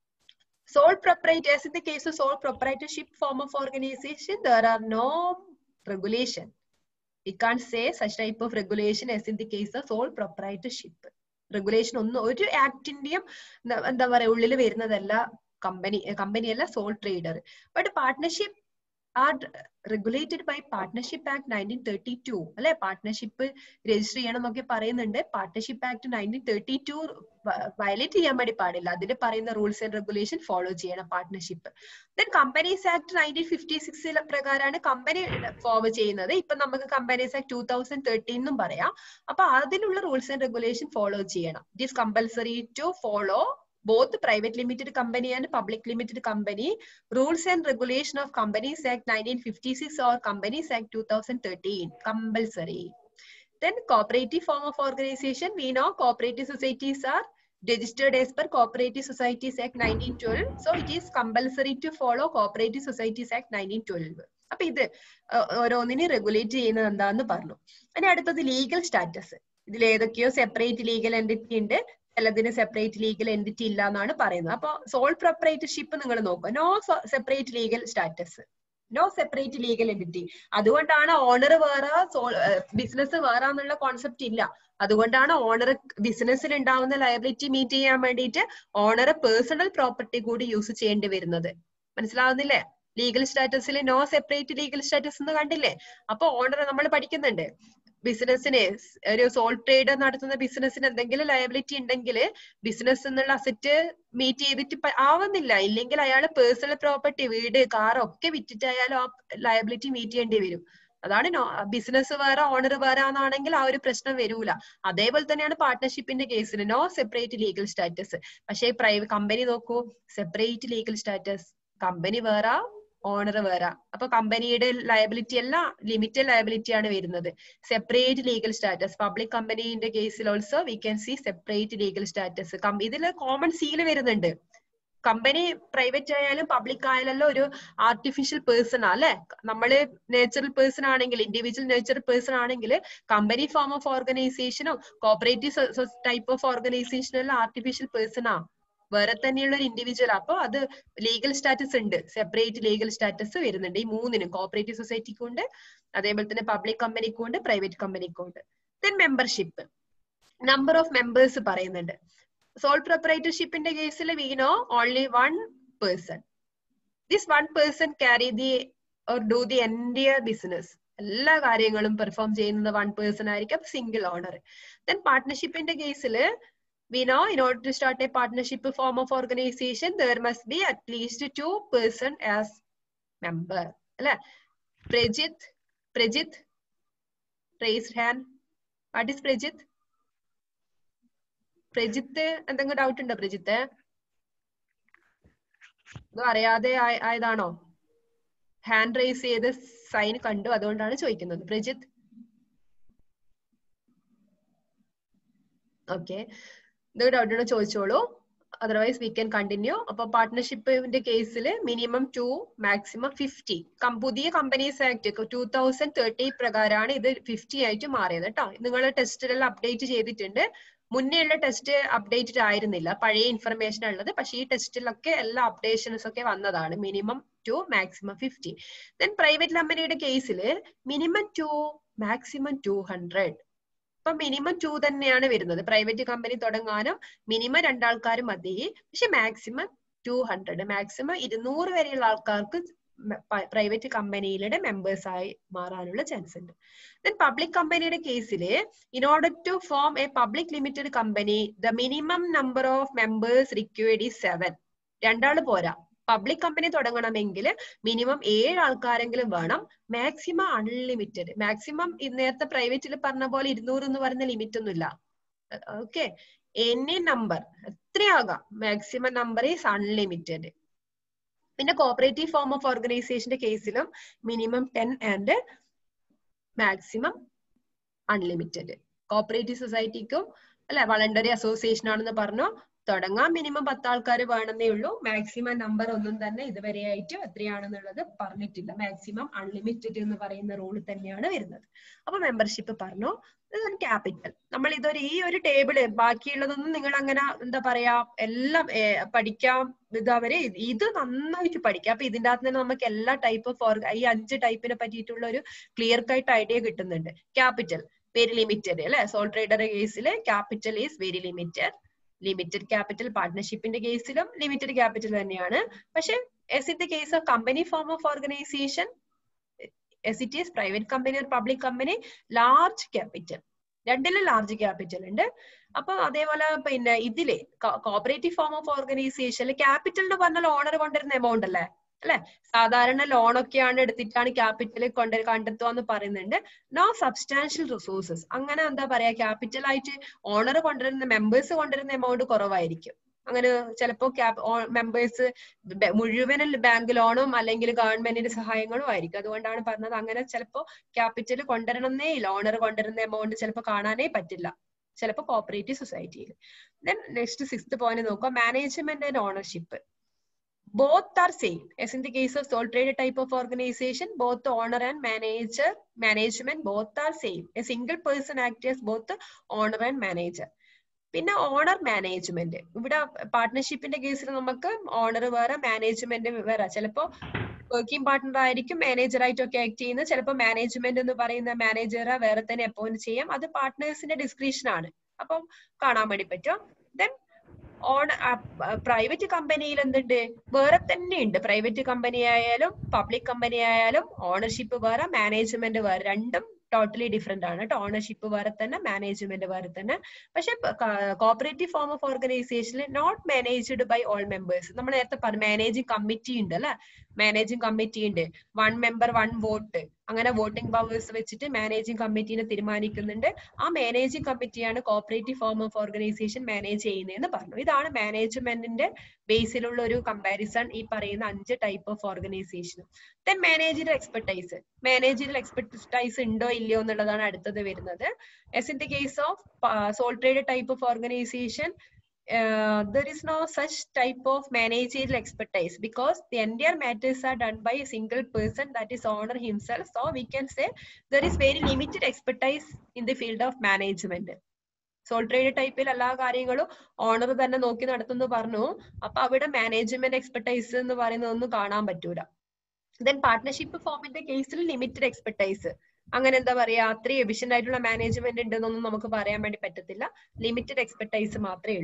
sole proprietors in the case of sole proprietorship form of organization there are no regulation we can't say such type of regulation as in the case of sole proprietorship regulation ഒന്നും ഒരു ആക്ടിന്റെയും എന്താ പറയാ ഉള്ളിൽ വരുന്നതല്ല company company അല്ല sole trader but partnership are regulated by partnership act nineteen thirty two അല്ലെ partnership register ചെയ്യണം എന്നൊക്കെ പറയുന്നുണ്ട് partnership act nineteen thirty two violate ചെയ്യാൻ വേണ്ടി പാടില്ല അതിൽ പറയുന്ന റൂൾസ് ആൻഡ് റെഗുലേഷൻ ഫോളോ ചെയ്യണം partnership then companies act nineteen fifty സിക്സിൽ പ്രകാരമാണ് കമ്പനി ഫോം ചെയ്യുന്നത് ഇപ്പൊ നമുക്ക് companies act two thousand thirteen എന്നും പറയാം അപ്പൊ അതിലുള്ള റൂൾസ് ആൻഡ് റെഗുലേഷൻ ഫോളോ ചെയ്യണം it is compulsory to follow both private limited company and public limited company rules and regulation of companies act 1956 or companies act 2013 compulsory then cooperative form of organization we know cooperative societies are registered as per cooperative societies act 1912 so it is compulsory to follow cooperative societies act 1912 അപ്പൊ ഇത് ഓരോന്നിനെ regulate ചെയ്യുന്നത് എന്താന്ന് പറഞ്ഞു ഇനി അടുത്തത് legal status ഇതിൽ ഏതൊക്കെയോ separate legal entity ഉണ്ട് ചിലതിന് സെപ്പറേറ്റ് ലീഗൽ എൻറ്റിറ്റി ഇല്ല എന്നാണ് പറയുന്നത് അപ്പൊ സോൾ പ്രൊപ്പറേറ്റർഷിപ്പ് നിങ്ങൾ നോക്കുക no separate legal status no separate legal entity അതുകൊണ്ടാണ് ഓണർ വേറെ ബിസിനസ് വേറെ എന്നുള്ള കോൺസെപ്റ്റ് ഇല്ല അതുകൊണ്ടാണ് ഓണർ ബിസിനസ്സിൽ ഉണ്ടാവുന്ന ലയബിലിറ്റി മീറ്റ് ചെയ്യാൻ വേണ്ടിയിട്ട് ഓണർ പേഴ്സണൽ പ്രോപ്പർട്ടി കൂടി യൂസ് ചെയ്യേണ്ടി വരുന്നത് മനസ്സിലാവുന്നില്ലേ ലീഗൽ സ്റ്റാറ്റസിൽ നോ സെപ്പറേറ്റ് ലീഗൽ സ്റ്റാറ്റസ് എന്ന് കണ്ടില്ലേ അപ്പൊ ഓണർ നമ്മൾ പഠിക്കുന്നുണ്ട് ബിസിനസ്സിന് ഒരു സോൾ ട്രേഡ് നടത്തുന്ന ബിസിനസ്സിന് എന്തെങ്കിലും ലയബിലിറ്റി ഉണ്ടെങ്കിൽ ബിസിനസ് എന്നുള്ള അസറ്റ് മീറ്റ് ചെയ്തിട്ട് ആവുന്നില്ല ഇല്ലെങ്കിൽ അയാൾ പേഴ്സണൽ പ്രോപ്പർട്ടി വീട് കാർ ഒക്കെ വിറ്റിട്ടായാലും ആ ലയബിലിറ്റി മീറ്റ് ചെയ്യേണ്ടി വരും അതാണ് ബിസിനസ് വേറെ ഓണർ വേറെ ആണെങ്കിൽ ആ ഒരു പ്രശ്നം വരൂല അതേപോലെ തന്നെയാണ് പാർട്ട്ണർഷിപ്പിന്റെ കേസിൽ നോ സെപ്പറേറ്റ് ലീഗൽ സ്റ്റാറ്റസ് പക്ഷേ പ്രൈവറ്റ് കമ്പനി നോക്കൂ സെപ്പറേറ്റ് ലീഗൽ സ്റ്റാറ്റസ് കമ്പനി വേറെ ഓണർ വേറെ അപ്പൊ കമ്പനിയുടെ ലയബിലിറ്റി എല്ലാം ലിമിറ്റഡ് ലയബിലിറ്റി ആണ് വരുന്നത് സെപ്പറേറ്റ് ലീഗൽ സ്റ്റാറ്റസ് പബ്ലിക് കമ്പനീന്റെ കേസിൽ also we can see separate legal status ഇതിൽ കോമൺ സീൽ വരുന്നുണ്ട് കമ്പനി പ്രൈവറ്റ് ആയാലും പബ്ലിക് ആയാലല്ലോ ഒരു ആർട്ടിഫിഷ്യൽ പേഴ്സൺ ആ അല്ലെ നമ്മള് നേച്ചുറൽ പേഴ്സൺ ആണെങ്കിൽ ഇൻഡിവിജ്വൽ നേച്ചുറൽ പേഴ്സൺ ആണെങ്കിൽ കമ്പനി ഫോം ഓഫ് ഓർഗനൈസേഷനോ cooperative type of ഓർഗനൈസേഷനോ artificial person ആ വേറെ തന്നെയുള്ള ഒരു ഇൻഡിവിജ്വൽ അപ്പൊ അത് ലീഗൽ സ്റ്റാറ്റസ് ഉണ്ട് സെപ്പറേറ്റ് ലീഗൽ സ്റ്റാറ്റസ് വരുന്നുണ്ട് ഈ മൂന്നിനും കോപ്പറേറ്റീവ് സൊസൈറ്റിക്കും ഉണ്ട് അതേപോലെ തന്നെ പബ്ലിക് കമ്പനിക്കും ഉണ്ട് പ്രൈവറ്റ് കമ്പനിക്കും ഉണ്ട് then membership number of members പറയുന്നുണ്ട് സോൾ പ്രൊപ്പറേറ്റർഷിപ്പിന്റെ കേസിൽ we know only one person this one person carry the or do the entire business എല്ലാ കാര്യങ്ങളും പെർഫോം ചെയ്യുന്നത് വൺ പേഴ്സൺ ആയിരിക്കും സിംഗിൾ ഓണർ ദെൻ പാർട്ട്ണർഷിപ്പിന്റെ കേസിൽ we know in order to start a partnership form of organization there must be at least two person as member അല്ലെ Prajith Prajith raised hand what is Prajith Prajith എന്തെങ്കിലും doubt ഉണ്ടോ പ്രജിത്ത് ഇത് അറിയാതെ ആയ- ആയതാണോ ഹാൻഡ് റേസ് ചെയ്ത് സൈൻ കണ്ടു അതുകൊണ്ടാണ് ചോദിക്കുന്നത് പ്രജിത്ത് ഓക്കെ എന്തെങ്കിലും ഡൗട്ട് ഉണ്ടോ ചോദിച്ചോളൂ അതർവൈസ് വി ക്യാൻ കണ്ടിന്യൂ അപ്പൊ പാർട്ട്ണർഷിപ്പിന്റെ കേസിൽ മിനിമം ടു മാക്സിമം ഫിഫ്റ്റി പുതിയ companies act two thousand thirty പ്രകാരമാണ് ഇത് ഫിഫ്റ്റി ആയിട്ട് മാറിയത് കേട്ടോ നിങ്ങൾ ടെസ്റ്റിലെല്ലാം അപ്ഡേറ്റ് ചെയ്തിട്ടുണ്ട് മുന്നേ ഉള്ള ടെസ്റ്റ് അപ്ഡേറ്റഡ് ആയിരുന്നില്ല പഴയ ഇൻഫർമേഷൻ ഉള്ളത് പക്ഷെ ഈ ടെസ്റ്റിലൊക്കെ എല്ലാ അപ്ഡേഷൻസ് ഒക്കെ വന്നതാണ് minimum two maximum fifty then private കമ്പനിയുടെ കേസിൽ minimum two maximum two hundred ഇപ്പൊ മിനിമം ടു തന്നെയാണ് വരുന്നത് പ്രൈവറ്റ് കമ്പനി തുടങ്ങാനും മിനിമം രണ്ടാൾക്കാർ മതി പക്ഷെ മാക്സിമം ടു ഹൺഡ്രഡ് മാക്സിമം ഇരുന്നൂറ് വരെയുള്ള ആൾക്കാർക്ക് പ്രൈവറ്റ് കമ്പനിയിലെ മെമ്പേഴ്സ് ആയി മാറാനുള്ള ചാൻസ് ഉണ്ട് ദെൻ പബ്ലിക് കമ്പനിയുടെ കേസിൽ in order to form a public limited company the minimum number of members required ഈ സെവൻ രണ്ടാള് പോരാ പബ്ലിക് കമ്പനി തുടങ്ങണമെങ്കിൽ മിനിമം ഏഴ് ആൾക്കാരെങ്കിലും വേണം മാക്സിമം അൺലിമിറ്റഡ് മാക്സിമം നേരത്തെ പ്രൈവറ്റിൽ പറഞ്ഞ പോലെ ഇരുന്നൂറ് എന്ന് പറയുന്ന ലിമിറ്റ് ഒന്നുമില്ല ഓക്കെ എനി നമ്പർ എത്രയാകാം മാക്സിമം നമ്പർ ഈസ് അൺലിമിറ്റഡ് പിന്നെ കോപ്പറേറ്റീവ് ഫോം ഓഫ് ഓർഗനൈസേഷന്റെ കേസിലും minimum ten and maximum unlimited cooperative സൊസൈറ്റിക്കും അല്ലെ വളണ്ടറി അസോസിയേഷൻ ആണെന്ന് പറഞ്ഞു തുടങ്ങാൻ മിനിമം പത്ത് ആൾക്കാർ വേണമെന്നേ ഉള്ളൂ മാക്സിമം നമ്പർ ഒന്നും തന്നെ ഇതുവരെയായിട്ട് എത്രയാണെന്നുള്ളത് പറഞ്ഞിട്ടില്ല മാക്സിമം അൺലിമിറ്റഡ് എന്ന് പറയുന്ന റൂൾ തന്നെയാണ് വരുന്നത് അപ്പൊ മെമ്പർഷിപ്പ് പറഞ്ഞു ഇതാണ് ക്യാപിറ്റൽ നമ്മൾ ഇതൊരു ഈ ഒരു ടേബിള് ബാക്കിയുള്ളതൊന്നും നിങ്ങൾ അങ്ങനെ എന്താ പറയാ എല്ലാം ഏർ, പഠിക്കാം ഇതവരെ ഇത് നന്നായിട്ട് പഠിക്കാം അപ്പൊ ഇതിന്റെ അകത്ത് തന്നെ നമുക്ക് എല്ലാ ടൈപ്പ് ഓഫ് ഈ അഞ്ച് ടൈപ്പിനെ പറ്റിയിട്ടുള്ള ഒരു ക്ലിയർ കട്ട് ഐഡിയ കിട്ടുന്നുണ്ട് ക്യാപിറ്റൽ വെരി ലിമിറ്റഡ് അല്ലെ സോൾ ട്രേഡർ കേസിൽ capital is very limited limited capital പാർട്ട്ണർഷിപ്പിന്റെ കേസിലും ലിമിറ്റഡ് ക്യാപിറ്റൽ തന്നെയാണ് പക്ഷെ as in the case of company form of organization as it is private company ഒരു പബ്ലിക് കമ്പനി ലാർജ് ക്യാപിറ്റൽ രണ്ടിലും large capital ഉണ്ട് അപ്പൊ അതേപോലെ പിന്നെ ഇതില് കോപ്പറേറ്റീവ് ഫോം ഓഫ് ഓർഗനൈസേഷനിൽ ക്യാപിറ്റൽ എന്ന് പറഞ്ഞാൽ ഓണർ കൊണ്ടുവരുന്ന എമൗണ്ട് അല്ലേ അല്ലെ സാധാരണ ലോൺ ഒക്കെയാണ് എടുത്തിട്ടാണ് ക്യാപിറ്റൽ കൊണ്ട് കണ്ടെത്തുക എന്ന് പറയുന്നുണ്ട് നോ സബ്സ്റ്റാൻഷ്യൽ റിസോഴ്സസ് അങ്ങനെ എന്താ പറയാ ക്യാപിറ്റൽ ആയിട്ട് ഓണർ കൊണ്ടുവരുന്ന മെമ്പേഴ്സ് കൊണ്ടുവരുന്ന എമൗണ്ട് കുറവായിരിക്കും അങ്ങനെ ചിലപ്പോ മെമ്പേഴ്സ് മുഴുവൻ ബാങ്ക് ലോണും അല്ലെങ്കിൽ ഗവൺമെന്റിന്റെ സഹായങ്ങളും ആയിരിക്കും അതുകൊണ്ടാണ് പറഞ്ഞത് അങ്ങനെ ചിലപ്പോ ക്യാപിറ്റൽ കൊണ്ടുവരണമെന്നേ ഇല്ല ഓണർ കൊണ്ടുവരുന്ന എമൗണ്ട് ചിലപ്പോ കാണാനേ പറ്റില്ല ചിലപ്പോ കോപ്പറേറ്റീവ് സൊസൈറ്റിയിൽ ദെൻ നെക്സ്റ്റ് സിക്സ്ത് പോയിന്റ് നോക്കുക management and ownership both are same as in the case of sole trader type of organization both the owner and manager management both are same a single person acts as both the owner and manager പിന്നെ owner management ഇവിടെ പാർട്ട്ണർഷിപ്പിന്റെ കേസിൽ നമുക്ക് owner വേറെ management വേറെ ചിലപ്പോ working partner ആയിരിക്കും manager ആയിട്ടൊക്കെ ആക്ട് ചെയ്യുന്നത് ചിലപ്പോൾ മാനേജ്മെന്റ് എന്ന് പറയുന്ന മാനേജറെ വേറെ തന്നെ അപ്പോയിന്റ് ചെയ്യാം അത് പാർട്ട്നേഴ്സിന്റെ ഡിസ്ക്രിപ്ഷൻ ആണ് അപ്പം കാണാൻ വേണ്ടി പറ്റും ദെൻ ഓൺ പ്രൈവറ്റ് കമ്പനിയിൽ എന്തുണ്ട് വേറെ തന്നെ ഉണ്ട് പ്രൈവറ്റ് കമ്പനി ആയാലും പബ്ലിക് കമ്പനി ആയാലും ഓണർഷിപ്പ് വേറെ മാനേജ്മെന്റ് വേറെ രണ്ടും ടോട്ടലി ഡിഫറെന്റ് ആണ് കേട്ടോ ഓണർഷിപ്പ് വേറെ തന്നെ മാനേജ്മെന്റ് വേറെ തന്നെ പക്ഷെ കോപ്പറേറ്റീവ് ഫോം ഓഫ് ഓർഗനൈസേഷനിൽ not managed by all members നമ്മൾ നേരത്തെ പറഞ്ഞു മാനേജിംഗ് കമ്മിറ്റി ഉണ്ട് അല്ലെ മാനേജിംഗ് കമ്മിറ്റി ഉണ്ട് വൺ മെമ്പർ വൺ വോട്ട് അങ്ങനെ വോട്ടിംഗ് പവേഴ്സ് വെച്ചിട്ട് മാനേജിംഗ് കമ്മിറ്റീനെ തീരുമാനിക്കുന്നുണ്ട് ആ മാനേജിംഗ് കമ്മിറ്റിയാണ് cooperative form of organization manage ചെയ്യുന്നതെന്ന് പറഞ്ഞു ഇതാണ് മാനേജ്മെന്റിന്റെ ബേസിലുള്ള ഒരു കമ്പാരിസൺ ഈ പറയുന്ന അഞ്ച് type of organization then managerial expertise managerial expertise ഉണ്ടോ ഇല്ലയോ എന്നുള്ളതാണ് അടുത്തത് വരുന്നത് as in the case of sole trade type of organization uh, there is no such type of managerial expertise because the entire matters are done by a single person that is owner himself so we can say there is very limited expertise in the field of management sole trade ടൈപ്പിൽ എല്ലാ കാര്യങ്ങളും owner തന്നെ നോക്കി നടത്തുന്നു പറഞ്ഞു അപ്പൊ അവിടെ management expertise എന്ന് പറയുന്നതൊന്നും കാണാൻ പറ്റൂല ദെൻ പാർട്ട്ണർഷിപ്പ് ഫോമിന്റെ കേസിൽ ലിമിറ്റഡ് എക്സ്പെർട്ടൈസ് അങ്ങനെ എന്താ പറയാ അത്രയും എഫിഷ്യന്റ് ആയിട്ടുള്ള മാനേജ്മെന്റ് ഉണ്ടെന്നൊന്നും നമുക്ക് പറയാൻ വേണ്ടി പറ്റത്തില്ല ലിമിറ്റഡ് എക്സ്പെർട്ടൈസ് മാത്രമേ ഉള്ളൂ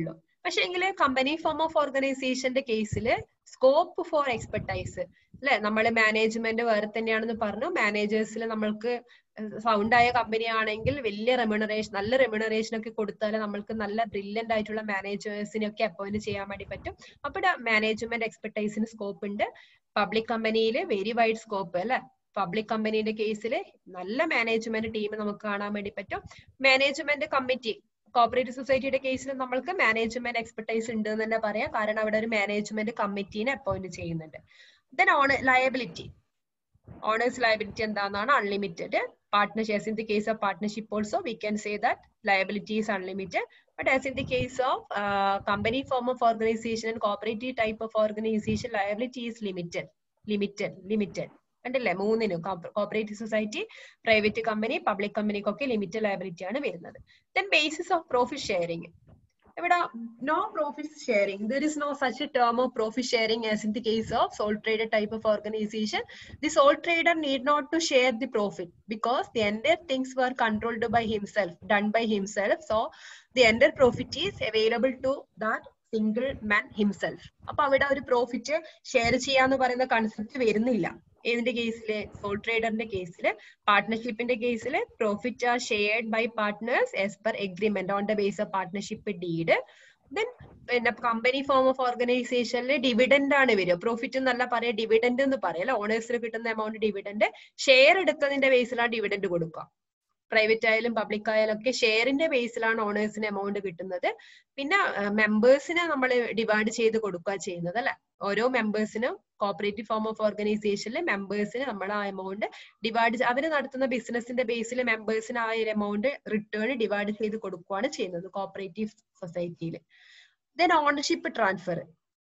പക്ഷെ എങ്കിൽ കമ്പനി ഫോം ഓഫ് ഓർഗനൈസേഷന്റെ കേസിൽ സ്കോപ്പ് ഫോർ എക്സ്പെർട്ടൈസ് അല്ലെ നമ്മൾ മാനേജ്മെന്റ് വേറെ തന്നെയാണെന്ന് പറഞ്ഞു മാനേജേഴ്സിൽ നമ്മൾക്ക് ഫൗണ്ട് ആയ കമ്പനി ആണെങ്കിൽ വലിയ റെമ്യൂണറേഷൻ നല്ല റെമ്യൂണറേഷൻ ഒക്കെ കൊടുത്താൽ നമ്മൾക്ക് നല്ല ബ്രില്യന്റ് ആയിട്ടുള്ള മാനേജേഴ്സിനെ ഒക്കെ അപ്പോയിന്റ് ചെയ്യാൻ വേണ്ടി പറ്റും അപ്പോൾ മാനേജ്മെന്റ് എക്സ്പെർട്ടൈസിന് സ്കോപ്പ് ഉണ്ട് പബ്ലിക് കമ്പനിയിൽ വെരി വൈഡ് സ്കോപ്പ് അല്ലെ പബ്ലിക് കമ്പനീന്റെ കേസിൽ നല്ല മാനേജ്മെന്റ് ടീം നമുക്ക് കാണാൻ വേണ്ടി പറ്റും മാനേജ്മെന്റ് കമ്മിറ്റി കോപ്പറേറ്റീവ് സൊസൈറ്റിയുടെ കേസിൽ നമ്മൾക്ക് മാനേജ്മെന്റ് എക്സ്പെർട്ടൈസ് ഉണ്ട് എന്ന് തന്നെ പറയാം കാരണം അവിടെ ഒരു മാനേജ്മെന്റ് കമ്മിറ്റീനെ അപ്പോയിന്റ് ചെയ്യുന്നുണ്ട് then own liability owners liability എന്താണെന്നാണ് unlimited partnership in the case of partnership also we can say that liability is unlimited but as in the case of uh, company form of organization and cooperative type of organization liability is limited limited limited കണ്ടില്ലേ മൂന്നിനും cooperative society private company public കമ്പനിക്കൊക്കെ limited liability ആണ് വരുന്നത് then basis of profit sharing ഇവിടെ no profit sharing there is no such a term of profit sharing as in the case of sole trader type of organization the sole trader need not to share the profit because the entire things were controlled by himself done by himself so the entire profit is available to that single man himself അപ്പൊ അവിടെ ഒരു profit share ചെയ്യാന്ന് പറയുന്ന concept വരുന്നില്ല ഏതിന്റെ കേസില് soul ട്രേഡറിന്റെ കേസില് പാർട്ട്ണർഷിപ്പിന്റെ കേസിൽ profit are shared by partners as per agreement on the base of partnership deed then പിന്നെ കമ്പനി ഫോം ഓഫ് ഓർഗനൈസേഷനിൽ ഡിവിഡൻഡ് ആണ് വരിക പ്രോഫിറ്റ് എന്നല്ല പറയാ ഡിവിഡൻഡ് എന്ന് പറയാം അല്ലെ ഓണേഴ്സിന് കിട്ടുന്ന എമൗണ്ട് ഡിവിഡൻഡ് ഷെയർ എടുത്തതിന്റെ ബേസിലാണ് ഡിവിഡൻഡ് കൊടുക്കുക പ്രൈവറ്റ് ആയാലും പബ്ലിക് ആയാലും ഒക്കെ ഷെയറിന്റെ ബേസിലാണ് ഓണേഴ്സിന് എമൗണ്ട് കിട്ടുന്നത് പിന്നെ മെമ്പേഴ്സിനെ നമ്മൾ ഡിവൈഡ് ചെയ്ത് കൊടുക്കുക ചെയ്യുന്നത് അല്ലെ ഓരോ മെമ്പേഴ്സിനും കോപ്പറേറ്റീവ് ഫോം ഓഫ് ഓർഗനൈസേഷനിൽ മെമ്പേഴ്സിന് നമ്മൾ ആ എമൗണ്ട് ഡിവൈഡ് അവർ നടത്തുന്ന ബിസിനസിന്റെ ബേസിൽ മെമ്പേഴ്സിന് ആ ഒരു എമൗണ്ട് റിട്ടേൺ ഡിവൈഡ് ചെയ്ത് കൊടുക്കുകയാണ് ചെയ്യുന്നത് കോപ്പറേറ്റീവ് സൊസൈറ്റിയിൽ ദെൻ ഓണർഷിപ്പ് ട്രാൻസ്ഫർ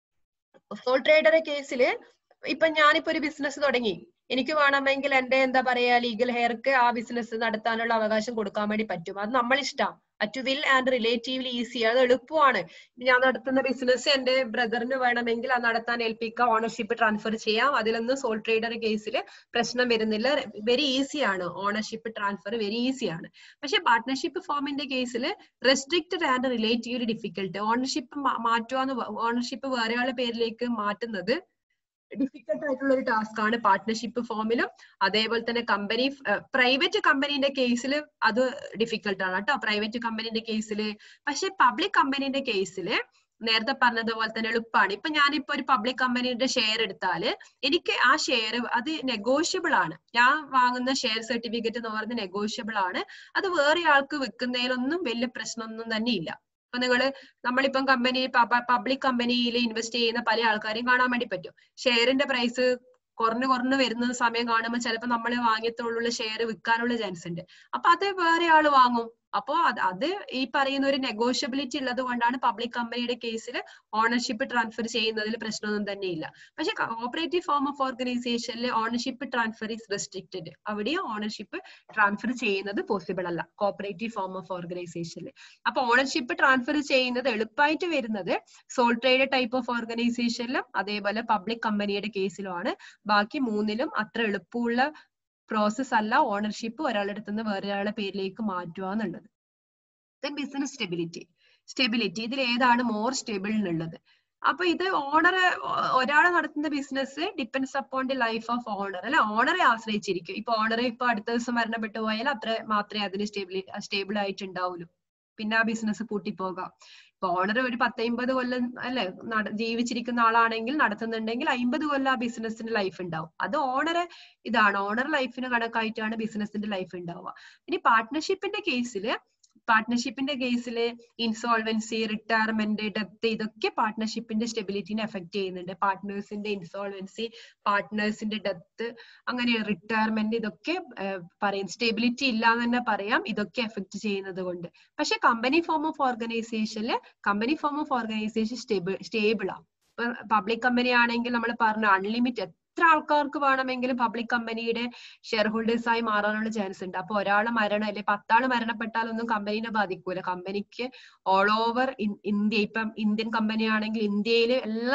സോൾ ട്രേഡറെ കേസിൽ ഇപ്പൊ ഞാനിപ്പോ ഒരു ബിസിനസ് തുടങ്ങി എനിക്ക് വേണമെങ്കിൽ എന്റെ എന്താ പറയാ ലീഗൽ ഹെയർക്ക് ആ ബിസിനസ് നടത്താനുള്ള അവകാശം കൊടുക്കാൻ വേണ്ടി പറ്റും അത് നമ്മൾ ഇഷ്ടം at will and relatively easy അത് എളുപ്പമാണ് ഞാൻ നടത്തുന്ന ബിസിനസ് എന്റെ ബ്രദറിന് വേണമെങ്കിൽ അത് നടത്താൻ ഏൽപ്പിക്കാം ഓണർഷിപ്പ് ട്രാൻസ്ഫർ ചെയ്യാം അതിലൊന്നും സോൾ ട്രേഡർ കേസിൽ പ്രശ്നം വരുന്നില്ല വെരി ഈസിയാണ് ഓണർഷിപ്പ് ട്രാൻസ്ഫർ വെരി ഈസിയാണ് പക്ഷെ പാർട്ട്ണർഷിപ്പ് ഫോമിന്റെ കേസിൽ restricted and relatively difficult ownership മാറ്റുക ഓണർഷിപ്പ് വേറെ ആളുടെ പേരിലേക്ക് മാറ്റുന്നത് ഡിഫിക്കൽട്ട് ആയിട്ടുള്ള ഒരു ടാസ്ക് ആണ് പാർട്ട്ണർഷിപ്പ് ഫോമിലും അതേപോലെ തന്നെ കമ്പനി പ്രൈവറ്റ് കമ്പനീന്റെ കേസിൽ അത് ഡിഫിക്കൽട്ട് ആണ് കേട്ടോ പ്രൈവറ്റ് കമ്പനീന്റെ കേസിൽ പക്ഷെ പബ്ലിക് കമ്പനീന്റെ കേസിൽ നേരത്തെ പറഞ്ഞതുപോലെ തന്നെ എളുപ്പമാണ് ഇപ്പൊ ഞാനിപ്പോ ഒരു പബ്ലിക് കമ്പനിയുടെ ഷെയർ എടുത്താല് എനിക്ക് ആ ഷെയർ അത് നെഗോഷ്യബിൾ ആണ് ഞാൻ വാങ്ങുന്ന ഷെയർ സർട്ടിഫിക്കറ്റ് എന്ന് പറയുന്നത് നെഗോഷ്യബിൾ ആണ് അത് വേറെ ആൾക്ക് വിൽക്കുന്നതിലൊന്നും വലിയ പ്രശ്നമൊന്നും തന്നെ ഇല്ല ഇപ്പൊ നിങ്ങള് നമ്മളിപ്പം കമ്പനി പബ്ലിക് കമ്പനിയിൽ ഇൻവെസ്റ്റ് ചെയ്യുന്ന പല ആൾക്കാരെയും കാണാൻ വേണ്ടി പറ്റും ഷെയറിന്റെ പ്രൈസ് കുറഞ്ഞു കുറഞ്ഞു വരുന്ന സമയം കാണുമ്പോൾ ചിലപ്പോൾ നമ്മൾ വാങ്ങിയത്തോളുള്ള ഷെയർ വിൽക്കാനുള്ള ചാൻസ് ഉണ്ട് അപ്പൊ അത് വേറെ ആള് വാങ്ങും അപ്പോ അത് അത് ഈ പറയുന്ന ഒരു നെഗോഷ്യബിലിറ്റി ഉള്ളത് കൊണ്ടാണ് പബ്ലിക് കമ്പനിയുടെ കേസിൽ ഓണർഷിപ്പ് ട്രാൻസ്ഫർ ചെയ്യുന്നതിൽ പ്രശ്നമൊന്നും തന്നെ ഇല്ല പക്ഷെ കോപ്പറേറ്റീവ് ഫോം ഓഫ് ഓർഗനൈസേഷനിൽ ഓണർഷിപ്പ് ട്രാൻസ്ഫർ ഈസ് റെസ്ട്രിക്റ്റഡ് അവിടെ ഓണർഷിപ്പ് ട്രാൻസ്ഫർ ചെയ്യുന്നത് പോസിബിൾ അല്ല കോപ്പറേറ്റീവ് ഫോം ഓഫ് ഓർഗനൈസേഷനിൽ അപ്പൊ ഓണർഷിപ്പ് ട്രാൻസ്ഫർ ചെയ്യുന്നത് എളുപ്പമായിട്ട് വരുന്നത് സോൾ ട്രേഡ് ടൈപ്പ് ഓഫ് ഓർഗനൈസേഷനിലും അതേപോലെ പബ്ലിക് കമ്പനിയുടെ കേസിലുമാണ് ബാക്കി മൂന്നിലും അത്ര എളുപ്പമുള്ള പ്രോസസ് അല്ല ഓണർഷിപ്പ് ഒരാളുടെ അടുത്ത് നിന്ന് വേറൊരാളുടെ പേരിലേക്ക് മാറ്റുക എന്നുള്ളത് ദെൻ ബിസിനസ് സ്റ്റെബിലിറ്റി സ്റ്റെബിലിറ്റി ഇതിൽ ഏതാണ് മോർ സ്റ്റേബിൾ എന്നുള്ളത് അപ്പൊ ഇത് ഓണർ ഒരാൾ നടത്തുന്ന business depends upon the life of owner അല്ലെ ഓണറെ ആശ്രയിച്ചിരിക്കും ഇപ്പൊ ഓണർ ഇപ്പൊ അടുത്ത ദിവസം മരണപ്പെട്ടു പോയാൽ അത്ര മാത്രമേ അതിന് സ്റ്റേബിളി സ്റ്റേബിൾ ആയിട്ട് ഉണ്ടാവുള്ളൂ പിന്നെ ആ ബിസിനസ് പൂട്ടിപ്പോകാം ഇപ്പൊ ഓണർ ഒരു പത്തൈമ്പത് കൊല്ലം അല്ലെ ജീവിച്ചിരിക്കുന്ന ആളാണെങ്കിൽ നടത്തുന്നുണ്ടെങ്കിൽ അമ്പത് കൊല്ലം ആ ബിസിനസിന്റെ ലൈഫ് ഉണ്ടാവും അത് ഓണർ ഇതാണ് ഓണർ ലൈഫിന് കണക്കായിട്ടാണ് ബിസിനസിന്റെ ലൈഫ് ഉണ്ടാവുക ഇനി പാർട്ട്ണർഷിപ്പിന്റെ കേസിൽ പാർട്ട്ണർഷിപ്പിന്റെ കേസിൽ ഇൻസോൾവൻസി റിട്ടയർമെന്റ് ഡെത്ത് ഇതൊക്കെ പാർട്ട്ണർഷിപ്പിന്റെ സ്റ്റെബിലിറ്റിനെ എഫക്ട് ചെയ്യുന്നുണ്ട് പാർട്ട്നേഴ്സിന്റെ ഇൻസോൾവൻസി പാർട്ട്നേഴ്സിന്റെ ഡെത്ത് അങ്ങനെ റിട്ടയർമെന്റ് ഇതൊക്കെ പറയും സ്റ്റെബിലിറ്റി ഇല്ല എന്ന് തന്നെ പറയാം ഇതൊക്കെ എഫക്ട് ചെയ്യുന്നത് കൊണ്ട് പക്ഷെ കമ്പനി ഫോം ഓഫ് ഓർഗനൈസേഷനിൽ company form of organisation stable stable ആണ് പബ്ലിക് കമ്പനി ആണെങ്കിൽ നമ്മൾ പറഞ്ഞു അൺലിമിറ്റഡ് എത്ര ആൾക്കാർക്ക് വേണമെങ്കിലും പബ്ലിക് കമ്പനിയുടെ ഷെയർ ഹോൾഡേഴ്സ് ആയി മാറാനുള്ള ചാൻസ് ഉണ്ട് അപ്പൊ ഒരാൾ മരണം അല്ലെ പത്താള് മരണപ്പെട്ടാലൊന്നും കമ്പനീനെ ബാധിക്കൂല കമ്പനിക്ക് ഓൾ ഓവർ ഇന്ത്യ ഇപ്പം ഇന്ത്യൻ കമ്പനി ആണെങ്കിൽ ഇന്ത്യയിൽ എല്ലാ സ്ഥലത്തും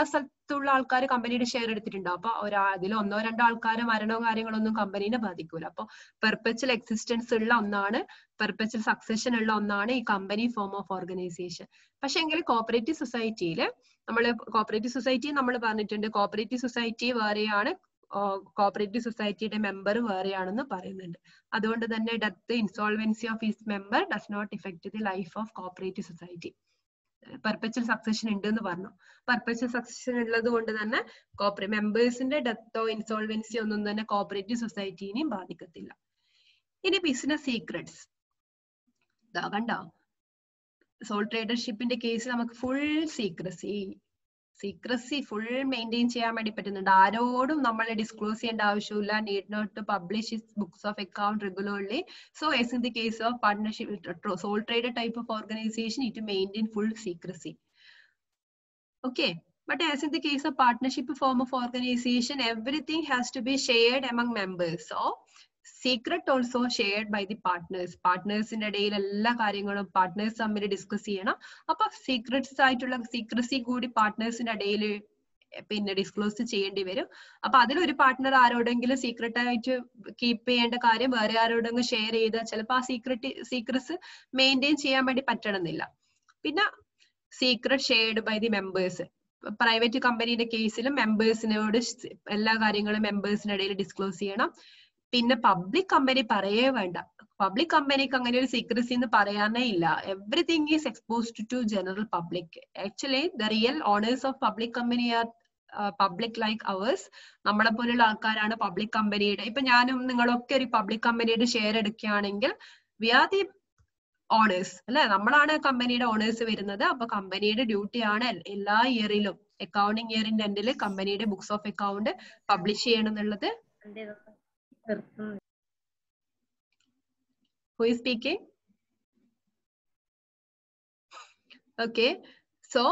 ഡെത്ത് ഉള്ള ആൾക്കാർ കമ്പനിയുടെ ഷെയർ എടുത്തിട്ടുണ്ടാവും അപ്പൊ ഒരാ അതിൽ ഒന്നോ രണ്ടോ ആൾക്കാർ മരണോ കാര്യങ്ങളൊന്നും കമ്പനീനെ ബാധിക്കൂല അപ്പൊ പെർപ്പച്വൽ എക്സിസ്റ്റൻസ് ഉള്ള ഒന്നാണ് പെർപ്പച്വൽ സക്സഷൻ ഉള്ള ഒന്നാണ് ഈ കമ്പനി ഫോം ഓഫ് ഓർഗനൈസേഷൻ പക്ഷെ എങ്കിൽ കോപ്പറേറ്റീവ് സൊസൈറ്റിയിൽ നമ്മൾ കോപ്പറേറ്റീവ് സൊസൈറ്റി നമ്മൾ പറഞ്ഞിട്ടുണ്ട് കോപ്പറേറ്റീവ് സൊസൈറ്റി വേറെയാണ് കോപ്പറേറ്റീവ് സൊസൈറ്റിയുടെ മെമ്പർ വേറെയാണെന്ന് പറയുന്നുണ്ട് അതുകൊണ്ട് തന്നെ death insolvency of is member does not affect the life of cooperative society perpetual succession ഉണ്ട് എന്ന് പറഞ്ഞു പെർപ്പച്വൽ സക്സഷൻ ഉള്ളത് കൊണ്ട് തന്നെ കോപ്പറേ മെമ്പേഴ്സിന്റെ ഡെത്തോ ഇൻസോൾവൻസിയോ ഒന്നും തന്നെ കോപ്പറേറ്റീവ് സൊസൈറ്റീനെയും ബാധിക്കത്തില്ല ഇനി ബിസിനസ് സീക്രട്സ് ഇതാ കണ്ടോ സോൾ ട്രേഡർഷിപ്പിന്റെ കേസ് നമുക്ക് full secrecy secrecy full maintain ചെയ്യാൻ വേണ്ടി പറ്റുന്നുണ്ട് ആരോടും നമ്മൾ ഡിസ്ക്ലോസ് ചെയ്യേണ്ട ആവശ്യമില്ല need not to publish his books of account regularly so as in the case of partnership sole trader type of organisation it maintain full secrecy okay But as in the case of partnership form of organization, everything has to be shared among members. So, secret also shared by the partners പാർട്ട്നേഴ്സിന്റെ ഇടയിൽ എല്ലാ കാര്യങ്ങളും partners തമ്മിൽ discuss ചെയ്യണം അപ്പൊ secrets ആയിട്ടുള്ള secrecy കൂടി പാർട്ട്നേഴ്സിന്റെ ഇടയിൽ പിന്നെ ഡിസ്ക്ലോസ് ചെയ്യേണ്ടി വരും അപ്പൊ അതിലൊരു പാർട്ട്ണർ ആരോടെങ്കിലും സീക്രട്ട് ആയിട്ട് കീപ്പ് ചെയ്യേണ്ട കാര്യം വേറെ ആരോടെങ്കിലും ഷെയർ ചെയ്താൽ ചിലപ്പോൾ ആ സീക്രട്ട് സീക്രസ് മെയിൻറ്റെയിൻ ചെയ്യാൻ വേണ്ടി പറ്റണമെന്നില്ല പിന്നെ secret shared by the members private കമ്പനിയുടെ കേസിലും മെമ്പേഴ്സിനോട് എല്ലാ കാര്യങ്ങളും മെമ്പേഴ്സിന്റെ ഇടയിൽ ഡിസ്ക്ലോസ് ചെയ്യണം പിന്നെ പബ്ലിക് കമ്പനി പറയേ വേണ്ട പബ്ലിക് കമ്പനിക്ക് അങ്ങനെ ഒരു സീക്രസി എന്ന് പറയാനേ ഇല്ല everything is exposed to general public actually the real owners of public company are public like ours നമ്മളെ പോലുള്ള ആൾക്കാരാണ് പബ്ലിക് കമ്പനിയുടെ ഇപ്പൊ ഞാനും നിങ്ങളൊക്കെ ഒരു പബ്ലിക് കമ്പനിയുടെ ഷെയർ എടുക്കുകയാണെങ്കിൽ വി ആർ ദി ഓണേഴ്സ് അല്ലെ നമ്മളാണ് കമ്പനിയുടെ ഓണേഴ്സ് വരുന്നത് അപ്പൊ കമ്പനിയുടെ ഡ്യൂട്ടിയാണ് എല്ലാ ഇയറിലും അക്കൗണ്ടിങ് ഇയറിന്റെ എൻഡിൽ കമ്പനിയുടെ ബുക്സ് ഓഫ് അക്കൗണ്ട് പബ്ലിഷ് ചെയ്യണം എന്നുള്ളത് who is speaking okay so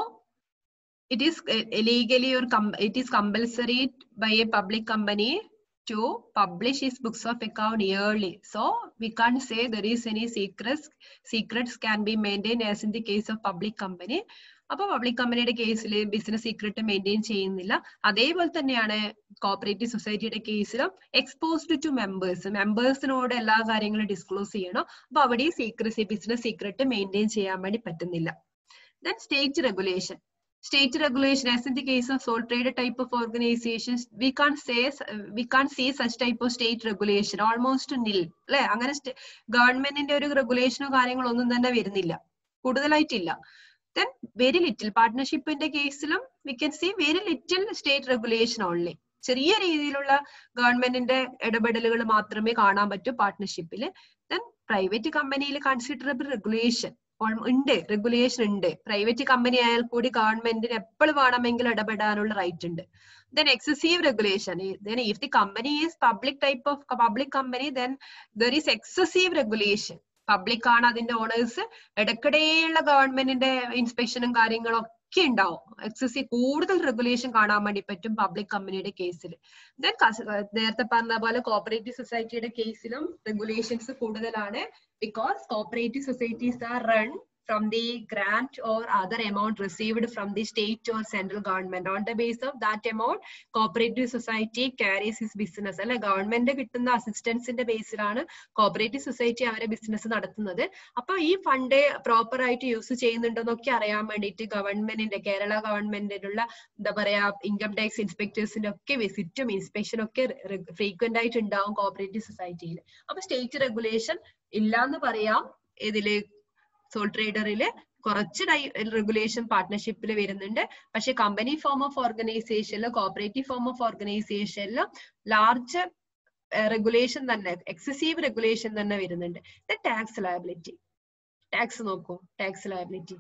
it is uh, legally or com- it is compulsory by a public company to publish its books of account yearly so we can't say there is any secrets secrets can be maintained as in the case of public company അപ്പൊ public കമ്പനിയുടെ കേസിൽ business secret maintain ചെയ്യുന്നില്ല അതേപോലെ തന്നെയാണ് cooperative സൊസൈറ്റിയുടെ കേസിലും exposed to members മെമ്പേഴ്സിനോട് എല്ലാ കാര്യങ്ങളും ഡിസ്ക്ലോസ് ചെയ്യണം അപ്പൊ അവിടെ സീക്രസി ബിസിനസ് സീക്രട്ട് മെയിൻറ്റെയിൻ ചെയ്യാൻ വേണ്ടി പറ്റുന്നില്ല then state regulation state regulation as in the case of sole trade type of organisations we can say we can see such type of state regulation almost nil അല്ലെ അങ്ങനെ ഗവൺമെന്റിന്റെ ഒരു റെഗുലേഷനോ കാര്യങ്ങളോ ഒന്നും തന്നെ വരുന്നില്ല കൂടുതലായിട്ടില്ല ദെൻ വെരി ലിറ്റിൽ പാർട്ട്ണർഷിപ്പിന്റെ കേസിലും we can see very little state regulation only ചെറിയ രീതിയിലുള്ള ഗവൺമെന്റിന്റെ ഇടപെടലുകൾ മാത്രമേ കാണാൻ പറ്റൂ പാർട്ട്ണർഷിപ്പിൽ ദെൻ പ്രൈവറ്റ് കമ്പനിയിൽ കൺസിഡറബിൾ റെഗുലേഷൻ ഉണ്ട് റെഗുലേഷൻ ഉണ്ട് പ്രൈവറ്റ് കമ്പനി ആയാൽ കൂടി ഗവൺമെന്റിന് എപ്പോഴും വേണമെങ്കിലും ഇടപെടാനുള്ള റൈറ്റ് ഉണ്ട് then excessive regulation then if the company is public type of public company then there is excessive regulation public ആണ് അതിന്റെ ഓണേഴ്സ് ഇടയ്ക്കിടെയുള്ള ഗവൺമെന്റിന്റെ ഇൻസ്പെക്ഷനും കാര്യങ്ങളും ഒക്കെ ഉണ്ടാവും എക്സസീവ് കൂടുതൽ റെഗുലേഷൻ കാണാൻ വേണ്ടി പറ്റും പബ്ലിക് കമ്പനിയുടെ കേസിൽ ദെൻ നേരത്തെ പറഞ്ഞ പോലെ കോപ്പറേറ്റീവ് സൊസൈറ്റിയുടെ കേസിലും റെഗുലേഷൻസ് കൂടുതലാണ് because cooperative societies are run from the grant or other amount received from the state or central government. On the basis of that amount, cooperative society carries his business. അല്ലെ government കിട്ടുന്ന അസിസ്റ്റൻസിന്റെ ബേസിലാണ് cooperative society അവരെ business നടത്തുന്നത് അപ്പൊ ഈ fund proper ആയിട്ട് use ചെയ്യുന്നുണ്ടോന്നൊക്കെ അറിയാൻ വേണ്ടിയിട്ട് ഗവൺമെന്റിന്റെ കേരള ഗവൺമെന്റിനുള്ള എന്താ പറയാ ഇൻകം ടാക്സ് ഇൻസ്പെക്ടേഴ്സിന്റെ ഒക്കെ വിസിറ്റും ഇൻസ്പെക്ഷനും ഒക്കെ ഫ്രീക്വന്റ് ആയിട്ട് ഉണ്ടാവും കോപ്പറേറ്റീവ് സൊസൈറ്റിയിൽ അപ്പൊ സ്റ്റേറ്റ് റെഗുലേഷൻ ഇല്ലാന്ന് പറയാം ഇതില് സോൾ ട്രേഡറിൽ കുറച്ച് റെഗുലേഷൻ പാർട്ട്ണർഷിപ്പിൽ വരുന്നുണ്ട് പക്ഷെ കമ്പനി ഫോം ഓഫ് ഓർഗനൈസേഷനിലും കോപ്പറേറ്റീവ് ഫോം ഓഫ് ഓർഗനൈസേഷനിലും ലാർജ് റെഗുലേഷൻ തന്നെ എക്സസീവ് റെഗുലേഷൻ തന്നെ വരുന്നുണ്ട് ടാക്സ് ലയബിലിറ്റി ടാക്സ് നോക്കൂ ടാക്സ് ലയബിലിറ്റി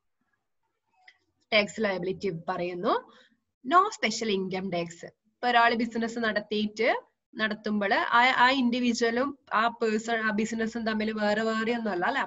ടാക്സ് ലയബിലിറ്റി പറയുന്നു നോ സ്പെഷ്യൽ ഇൻകം ടാക്സ് ഇപ്പൊ ഒരാൾ ബിസിനസ് നടത്തിയിട്ട് നടത്തുമ്പോൾ ആ ആ ഇൻഡിവിജ്വലും ആ പേഴ്സൺ ആ ബിസിനസ്സും തമ്മിൽ വേറെ വേറെ ഒന്നും അല്ല അല്ലെ അപ്പൊ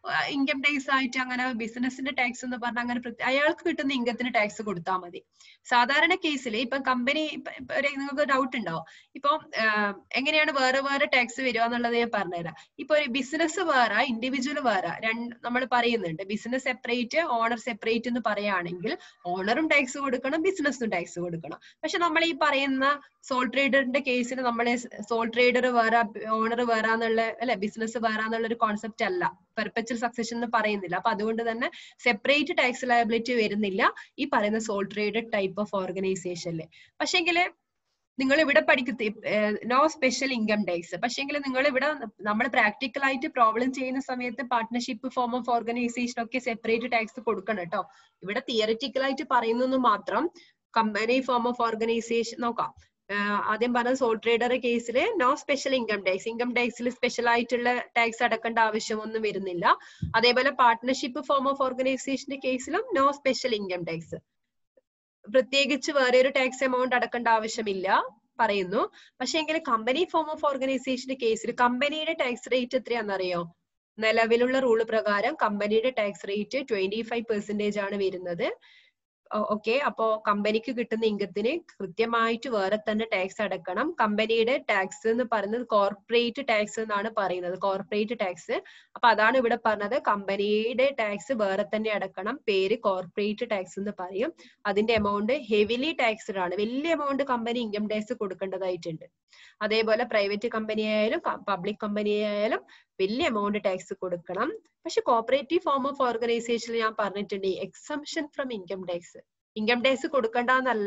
ഇൻകം ടാക്സ് ആയിട്ട് അങ്ങനെ ബിസിനസിന്റെ ടാക്സ് എന്ന് പറഞ്ഞാൽ അങ്ങനെ പ്രത്യേക- അയാൾക്ക് കിട്ടുന്ന ഇൻകത്തിന് ടാക്സ് കൊടുത്താൽ മതി സാധാരണ കേസിൽ ഇപ്പൊ കമ്പനി നിങ്ങൾക്ക് ഡൗട്ട് ഉണ്ടാവും ഇപ്പൊ ആഹ്, എങ്ങനെയാണ് വേറെ വേറെ ടാക്സ് വരിക എന്നുള്ളത് ഞാൻ പറഞ്ഞുതരാം ഇപ്പൊ ഒരു ബിസിനസ് വേറെ ഇൻഡിവിജ്വൽ വേറെ രണ്ട് നമ്മൾ പറയുന്നുണ്ട് ബിസിനസ് സെപ്പറേറ്റ് ഓണർ സെപ്പറേറ്റ് എന്ന് പറയുകയാണെങ്കിൽ ഓണറും ടാക്സ് കൊടുക്കണം ബിസിനസ്സും ടാക്സ് കൊടുക്കണം പക്ഷെ നമ്മൾ ഈ പറയുന്ന സോൾ ട്രേഡറിന്റെ കേസിൽ നമ്മളെ സോൾ ട്രേഡർ വേറെ ഓണർ വേറെ എന്നുള്ള അല്ലെ ബിസിനസ് വേറെ എന്നുള്ള ഒരു കോൺസെപ്റ്റ് അല്ല പെർപ്പച്വൽ സക്സഷൻ എന്ന് പറയുന്നില്ല അപ്പൊ അതുകൊണ്ട് തന്നെ സെപ്പറേറ്റ് ടാക്സ് ലയബിലിറ്റി വരുന്നില്ല ഈ പറയുന്ന സോൾ ട്രേഡഡ് ടൈപ്പ് ഓഫ് ഓർഗനൈസേഷനിൽ പക്ഷെങ്കില് നിങ്ങൾ ഇവിടെ പഠിക്കുന്ന നോ സ്പെഷ്യൽ ഇൻകം ടാക്സ് പക്ഷെങ്കിൽ നിങ്ങൾ ഇവിടെ നമ്മൾ പ്രാക്ടിക്കൽ ആയിട്ട് പ്രോബ്ലം ചെയ്യുന്ന സമയത്ത് പാർട്ട്ണർഷിപ്പ് ഫോം ഓഫ് ഓർഗനൈസേഷൻ ഒക്കെ സെപ്പറേറ്റ് ടാക്സ് കൊടുക്കണം കേട്ടോ ഇവിടെ തിയറിറ്റിക്കൽ ആയിട്ട് പറയുന്നു മാത്രം കമ്പനി ഫോം ഓഫ് ഓർഗനൈസേഷൻ നോക്കാം ആഹ് ആദ്യം പറഞ്ഞ സോൾ ട്രേഡർ കേസിൽ no special income tax income ടാക്സിൽ സ്പെഷ്യൽ ആയിട്ടുള്ള ടാക്സ് അടക്കേണ്ട ആവശ്യമൊന്നും വരുന്നില്ല അതേപോലെ പാർട്ട്ണർഷിപ്പ് ഫോം ഓഫ് ഓർഗനൈസേഷന്റെ കേസിലും നോ സ്പെഷ്യൽ ഇൻകം ടാക്സ് പ്രത്യേകിച്ച് വേറെ ഒരു ടാക്സ് എമൗണ്ട് അടക്കേണ്ട ആവശ്യമില്ല പറയുന്നു പക്ഷെ എങ്കിൽ കമ്പനി ഫോം ഓഫ് ഓർഗനൈസേഷന്റെ കേസിൽ കമ്പനിയുടെ ടാക്സ് റേറ്റ് എത്രയാണെന്നറിയോ നിലവിലുള്ള റൂള് പ്രകാരം കമ്പനിയുടെ tax rate twenty five percentage ആണ് വരുന്നത് ഓക്കെ അപ്പോ കമ്പനിക്ക് കിട്ടുന്ന ഇൻകത്തിന് കൃത്യമായിട്ട് വേറെ തന്നെ ടാക്സ് അടക്കണം കമ്പനിയുടെ ടാക്സ് എന്ന് പറയുന്നത് കോർപ്പറേറ്റ് ടാക്സ് എന്നാണ് പറയുന്നത് കോർപ്പറേറ്റ് ടാക്സ് അപ്പൊ അതാണ് ഇവിടെ പറഞ്ഞത് കമ്പനിയുടെ ടാക്സ് വേറെ തന്നെ അടക്കണം പേര് കോർപ്പറേറ്റ് ടാക്സ് എന്ന് പറയും അതിന്റെ എമൗണ്ട് ഹെവിലി ടാക്സ്ഡ് ആണ് വലിയ എമൗണ്ട് കമ്പനി ഇൻകം ടാക്സ് കൊടുക്കേണ്ടതായിട്ടുണ്ട് അതേപോലെ പ്രൈവറ്റ് കമ്പനി ആയാലും പബ്ലിക് കമ്പനി ആയാലും വലിയ എമൗണ്ട് ടാക്സ് കൊടുക്കണം പക്ഷെ കോപ്പറേറ്റീവ് ഫോം ഓഫ് ഓർഗനൈസേഷനിൽ ഞാൻ പറഞ്ഞിട്ടുണ്ട് exemption from income tax income tax കൊടുക്കണ്ടെന്നല്ല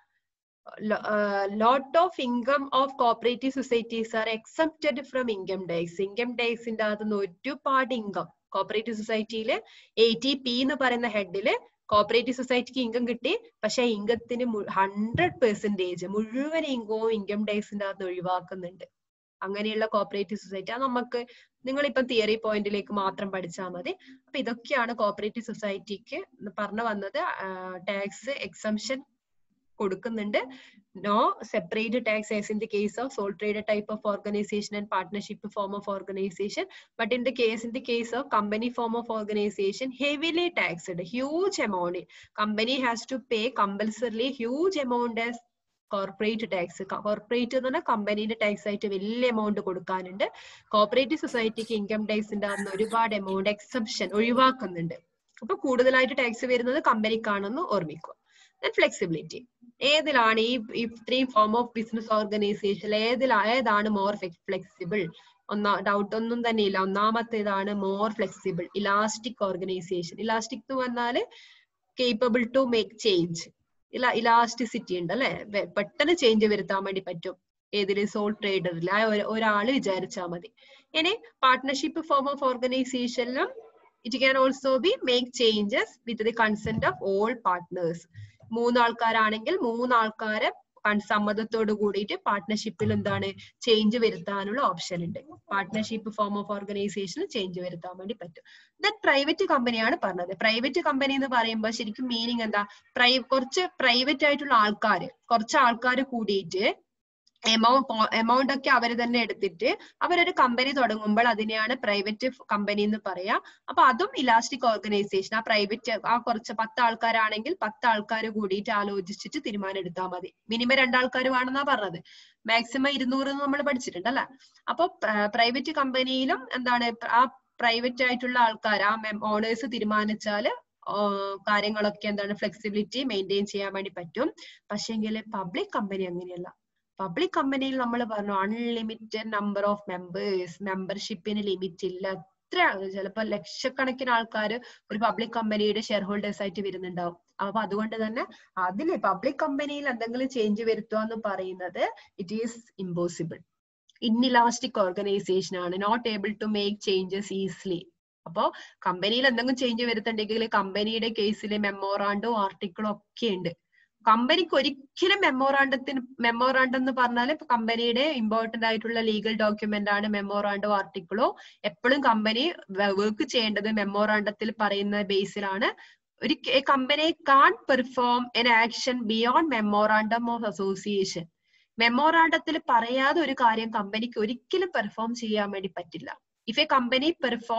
lot of income of cooperative societies are exempted from income tax income ടാക്സിന്റെ അകത്തുനിന്ന് ഒരുപാട് ഇൻകം കോപ്പറേറ്റീവ് സൊസൈറ്റിയില് എ ടി പി എന്ന് പറയുന്ന ഹെഡില് കോപ്പറേറ്റീവ് സൊസൈറ്റിക്ക് ഇൻകം കിട്ടി പക്ഷെ ഇൻകത്തിന് ഹൺഡ്രഡ് പെർസെന്റേജ് മുഴുവൻ ഇൻകവും ഇൻകം ടാക്സിന്റെ അകത്ത് ഒഴിവാക്കുന്നുണ്ട് അങ്ങനെയുള്ള കോപ്പറേറ്റീവ് സൊസൈറ്റി അത് നമുക്ക് നിങ്ങളിപ്പം തിയറി പോയിന്റിലേക്ക് മാത്രം പഠിച്ചാൽ മതി അപ്പൊ ഇതൊക്കെയാണ് കോപ്പറേറ്റീവ് സൊസൈറ്റിക്ക് പറഞ്ഞു വന്നത് ടാക്സ് എക്സംഷൻ കൊടുക്കുന്നുണ്ട് no separate tax as in the case of sole trade type of organisation and partnership form of organisation but in the case in the case of company form of organisation heavily taxed huge amount company has to pay compulsorily huge amount as corporate tax corporate എന്ന് പറഞ്ഞാൽ കമ്പനീന്റെ tax ആയിട്ട് വലിയ amount കൊടുക്കാനുണ്ട് cooperative സൊസൈറ്റിക്ക് income ടാക്സിന്റെ അന്ന് ഒരുപാട് amount exception ഒഴിവാക്കുന്നുണ്ട് അപ്പൊ കൂടുതലായിട്ട് ടാക്സ് വരുന്നത് കമ്പനിക്കാണെന്ന് ഓർമ്മിക്കുക ഫ്ലെക്സിബിലിറ്റി ഏതിലാണ് ഈ ഇത്രയും ഫോം ഓഫ് ബിസിനസ് ഓർഗനൈസേഷൻ ഏതിൽ ഏതാണ് മോർ ഫ്ലെക്സിബിൾ ഒന്നാ ഡൗട്ട് ഒന്നും തന്നെ ഇല്ല ഒന്നാമത്തേതാണ് more flexible elastic organisation elastic എന്ന് പറഞ്ഞാല് കേപ്പബിൾ ടു മേക്ക് ചേഞ്ച് ഇല്ല ഇലാസ്റ്റിസിറ്റി ഉണ്ട് അല്ലെ പെട്ടെന്ന് ചേഞ്ച് വരുത്താൻ വേണ്ടി പറ്റും ഏതില് സോൾ ട്രേഡറിൽ ആ ഒരാള് വിചാരിച്ചാൽ മതി ഇനി പാർട്ട്ണർഷിപ്പ് ഫോം ഓഫ് ഓർഗനൈസേഷനിലും it can also be make changes with the consent of all partners മൂന്നാൾക്കാരാണെങ്കിൽ മൂന്നാൾക്കാരെ സമ്മതത്തോട് കൂടിയിട്ട് പാർട്ട്ണർഷിപ്പിൽ എന്താണ് ചേഞ്ച് വരുത്താനുള്ള ഓപ്ഷൻ ഉണ്ട് പാർട്ട്ണർഷിപ്പ് ഫോം ഓഫ് ഓർഗനൈസേഷനിൽ ചേഞ്ച് വരുത്താൻ വേണ്ടി പറ്റും ദെൻ പ്രൈവറ്റ് കമ്പനിയാണ് പറഞ്ഞത് പ്രൈവറ്റ് കമ്പനി എന്ന് പറയുമ്പോൾ ശരിക്കും മീനിങ് എന്താ പ്രൈ കുറച്ച് പ്രൈവറ്റ് ആയിട്ടുള്ള ആൾക്കാർ കുറച്ച് ആൾക്കാർ കൂടിയിട്ട് എമൗണ്ട് എമൗണ്ട് ഒക്കെ അവർ തന്നെ എടുത്തിട്ട് അവരൊരു കമ്പനി തുടങ്ങുമ്പോൾ അതിനെയാണ് പ്രൈവറ്റ് കമ്പനി എന്ന് പറയാ അപ്പൊ അതും ഇലാസ്റ്റിക് ഓർഗനൈസേഷൻ ആ പ്രൈവറ്റ് ആ കുറച്ച് പത്ത് ആൾക്കാരാണെങ്കിൽ പത്ത് ആൾക്കാർ കൂടിയിട്ട് ആലോചിച്ചിട്ട് തീരുമാനം എടുത്താൽ മതി മിനിമം രണ്ടാൾക്കാർ വേണമെന്നാ പറഞ്ഞത് മാക്സിമം ഇരുന്നൂറ് നമ്മൾ പഠിച്ചിട്ടുണ്ട് അല്ലെ അപ്പൊ പ്രൈവറ്റ് കമ്പനിയിലും എന്താണ് ആ പ്രൈവറ്റ് ആയിട്ടുള്ള ആൾക്കാർ ആ ഓണേഴ്സ് തീരുമാനിച്ചാല് കാര്യങ്ങളൊക്കെ എന്താണ് ഫ്ലെക്സിബിലിറ്റി മെയിൻറ്റെയിൻ ചെയ്യാൻ വേണ്ടി പറ്റും പക്ഷെങ്കിൽ പബ്ലിക് കമ്പനി അങ്ങനെയല്ല പബ്ലിക് കമ്പനിയിൽ നമ്മൾ പറഞ്ഞു അൺലിമിറ്റഡ് നമ്പർ ഓഫ് മെമ്പേഴ്സ് മെമ്പർഷിപ്പിന് ലിമിറ്റ് ഇല്ല എത്ര ചിലപ്പോൾ ലക്ഷക്കണക്കിന് ആൾക്കാർ ഒരു പബ്ലിക് കമ്പനിയുടെ ഷെയർ ഹോൾഡേഴ്സ് ആയിട്ട് വരുന്നുണ്ടാവും അപ്പൊ അതുകൊണ്ട് തന്നെ അതില് പബ്ലിക് കമ്പനിയിൽ എന്തെങ്കിലും ചേഞ്ച് വരുത്തുക എന്ന് പറയുന്നത് it is impossible inelastic organisation ആണ് not able to make changes easily അപ്പോ കമ്പനിയിൽ എന്തെങ്കിലും ചേഞ്ച് വരുത്തുണ്ടെങ്കിൽ കമ്പനിയുടെ കേസിൽ മെമ്മോറാണ്ടോ ആർട്ടിക്കിളോ ഒക്കെ ഉണ്ട് കമ്പനിക്ക് ഒരിക്കലും മെമ്മോറാണ്ടത്തിന് മെമ്മോറാണ്ടം എന്ന് പറഞ്ഞാൽ കമ്പനിയുടെ ഇമ്പോർട്ടന്റ് ആയിട്ടുള്ള ലീഗൽ ഡോക്യുമെന്റ് ആണ് മെമ്മോറാണ്ടോ ആർട്ടിക്കിളോ എപ്പോഴും കമ്പനി വർക്ക് ചെയ്യേണ്ടത് മെമ്മോറാണ്ടത്തിൽ പറയുന്ന ബേസിലാണ് ഒരു company can perform an action beyond memorandum of association മെമ്മോറാണ്ടത്തിൽ പറയാതെ ഒരു കാര്യം കമ്പനിക്ക് ഒരിക്കലും പെർഫോം ചെയ്യാൻ വേണ്ടി പറ്റില്ല if a company perform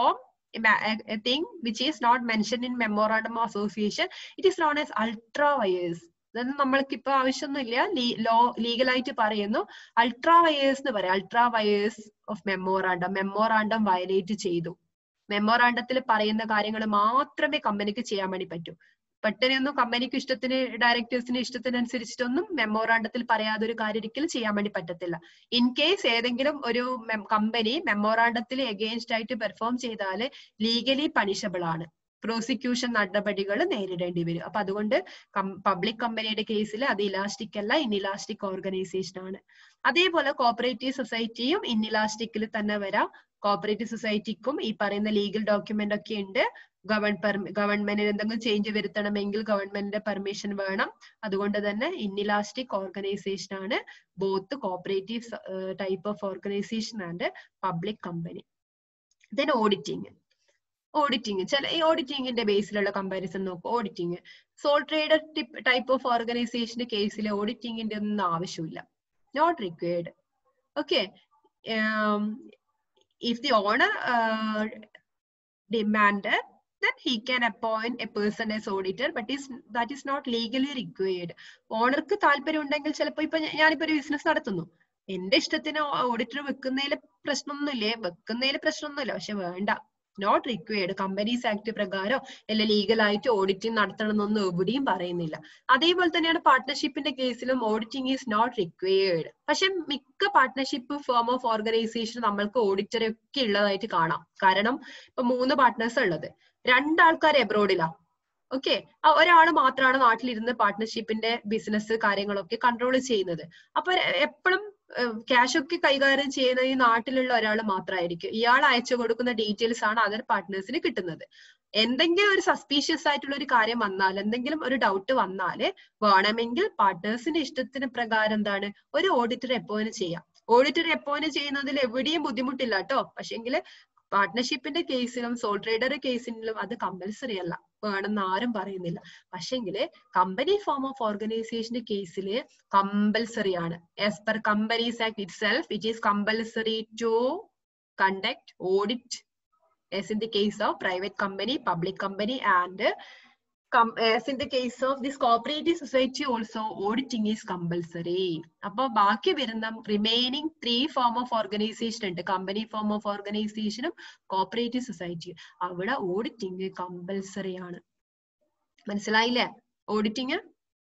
a thing which is not mentioned in memorandum of association it is known as ultra vires അതൊന്നും നമ്മൾക്ക് ഇപ്പൊ ആവശ്യമൊന്നുമില്ല ലോ ലീഗലായിട്ട് പറയുന്നു അൾട്രാ വയേഴ്സ് എന്ന് പറയാം ultra vires of memorandum memorandum violate ചെയ്തു മെമ്മോറാണ്ടത്തിൽ പറയുന്ന കാര്യങ്ങൾ മാത്രമേ കമ്പനിക്ക് ചെയ്യാൻ വേണ്ടി പറ്റൂ പെട്ടെന്നൊന്നും കമ്പനിക്ക് ഇഷ്ടത്തിന് ഡയറക്ടേഴ്സിന് ഇഷ്ടത്തിനനുസരിച്ചിട്ടൊന്നും മെമ്മോറാണ്ടത്തിൽ പറയാതെ ഒരു കാര്യം ഒരിക്കലും ചെയ്യാൻ വേണ്ടി പറ്റത്തില്ല ഇൻ കേസ് ഏതെങ്കിലും ഒരു കമ്പനി മെമ്മോറാണ്ടത്തിൽ എഗെയിൻസ്റ്റ് ആയിട്ട് പെർഫോം ചെയ്താൽ ലീഗലി പണിഷബിൾ ആണ് പ്രോസിക്യൂഷൻ നടപടികൾ നേരിടേണ്ടി വരും അപ്പൊ അതുകൊണ്ട് പബ്ലിക് കമ്പനിയുടെ കേസിൽ അത് ഇലാസ്റ്റിക് അല്ല ഇൻഇലാസ്റ്റിക് ഓർഗനൈസേഷൻ ആണ് അതേപോലെ കോപ്പറേറ്റീവ് സൊസൈറ്റിയും ഇൻഇലാസ്റ്റിക്കിൽ തന്നെ വരാം കോപ്പറേറ്റീവ് സൊസൈറ്റിക്കും ഈ പറയുന്ന ലീഗൽ ഡോക്യുമെന്റ് ഒക്കെ ഉണ്ട് ഗവൺമെന്റിന് എന്തെങ്കിലും ചേഞ്ച് വരുത്തണമെങ്കിൽ ഗവൺമെന്റിന്റെ പെർമിഷൻ വേണം അതുകൊണ്ട് തന്നെ ഇൻഇലാസ്റ്റിക് ഓർഗനൈസേഷൻ ആണ് both cooperative type of organisation and public company then auditing auditing ചില ഈ ഓഡിറ്റിംഗിന്റെ ബേസിലുള്ള കമ്പാരിസൺ നോക്കും auditing sole trader type of ഓർഗനൈസേഷന്റെ കേസിൽ ഓഡിറ്റിംഗിന്റെ ഒന്നും ആവശ്യമില്ല not required okay if the owner uh, demanded then he can appoint a person as auditor but is that is not legally required ഓണർക്ക് താല്പര്യം ഉണ്ടെങ്കിൽ ചിലപ്പോ ഇപ്പൊ ഞാനിപ്പോ ഒരു ബിസിനസ് നടത്തുന്നു എന്റെ ഇഷ്ടത്തിന് ഓഡിറ്റർ വെക്കുന്നതിൽ പ്രശ്നമൊന്നുമില്ലേ വെക്കുന്നതിൽ പ്രശ്നമൊന്നുമില്ല പക്ഷെ വേണ്ട നോട്ട് റിക്വയർഡ് കമ്പനീസ് ആക്ട് പ്രകാരം അല്ലെ ലീഗലായിട്ട് ഓഡിറ്റിംഗ് നടത്തണം എന്നൊന്നും എവിടെയും പറയുന്നില്ല അതേപോലെ തന്നെയാണ് പാർട്ട്ണർഷിപ്പിന്റെ കേസിലും ഓഡിറ്റിംഗ് ഈസ് നോട്ട് റിക്വയർഡ് പക്ഷെ മിക്ക പാർട്ട്ണർഷിപ്പ് ഫേം ഓഫ് ഓർഗനൈസേഷൻ നമ്മൾക്ക് ഓഡിറ്ററെ ഒക്കെ ഉള്ളതായിട്ട് കാണാം കാരണം ഇപ്പൊ മൂന്ന് പാർട്ട്നേഴ്സ് ഉള്ളത് രണ്ടാൾക്കാർ എബ്രോഡിലാ ഓക്കെ ഒരാൾ മാത്രമാണ് നാട്ടിലിരുന്ന് പാർട്ട്ണർഷിപ്പിന്റെ ബിസിനസ് കാര്യങ്ങളൊക്കെ കൺട്രോൾ ചെയ്യുന്നത് അപ്പൊ എപ്പോഴും ക്യാഷ് ഒക്കെ കൈകാര്യം ചെയ്യുന്ന ഈ നാട്ടിലുള്ള ഒരാൾ മാത്രമായിരിക്കും ഇയാൾ അയച്ചു കൊടുക്കുന്ന ഡീറ്റെയിൽസ് ആണ് അതർ പാർട്ട്നേഴ്സിന് കിട്ടുന്നത് എന്തെങ്കിലും ഒരു സസ്പീഷ്യസ് ആയിട്ടുള്ള ഒരു കാര്യം വന്നാൽ എന്തെങ്കിലും ഒരു ഡൗട്ട് വന്നാല് വേണമെങ്കിൽ പാർട്ട്നേഴ്സിന്റെ ഇഷ്ടത്തിന് പ്രകാരം എന്താണ് ഒരു ഓഡിറ്റർ അപ്പോയിന്റ് ചെയ്യാം ഓഡിറ്റർ അപ്പോയിന്റ് ചെയ്യുന്നതിൽ എവിടെയും ബുദ്ധിമുട്ടില്ല കേട്ടോ പക്ഷെങ്കിൽ പാർട്ട്ണർഷിപ്പിന്റെ കേസിലും സോൾ ട്രേഡർ കേസിലും അത് കമ്പൽസറി അല്ല വേണമെന്ന് ആരും പറയുന്നില്ല പക്ഷെങ്കില് കമ്പനി ഫോം ഓഫ് ഓർഗനൈസേഷന്റെ കേസില് കമ്പൽസറി ആണ് as per companies act itself it is compulsory to conduct audit as in the case of private company, public company, and uh, com- as in the case of this cooperative society also, auditing is compulsory. അപ്പൊ ബാക്കി വരുന്ന remaining three form of organisation ഉണ്ട് company form of ഓർഗനൈസേഷനും കോപ്പറേറ്റീവ് സൊസൈറ്റിയും അവിടെ auditing compulsory ആണ് മനസ്സിലായില്ലേ ഓഡിറ്റിംഗ്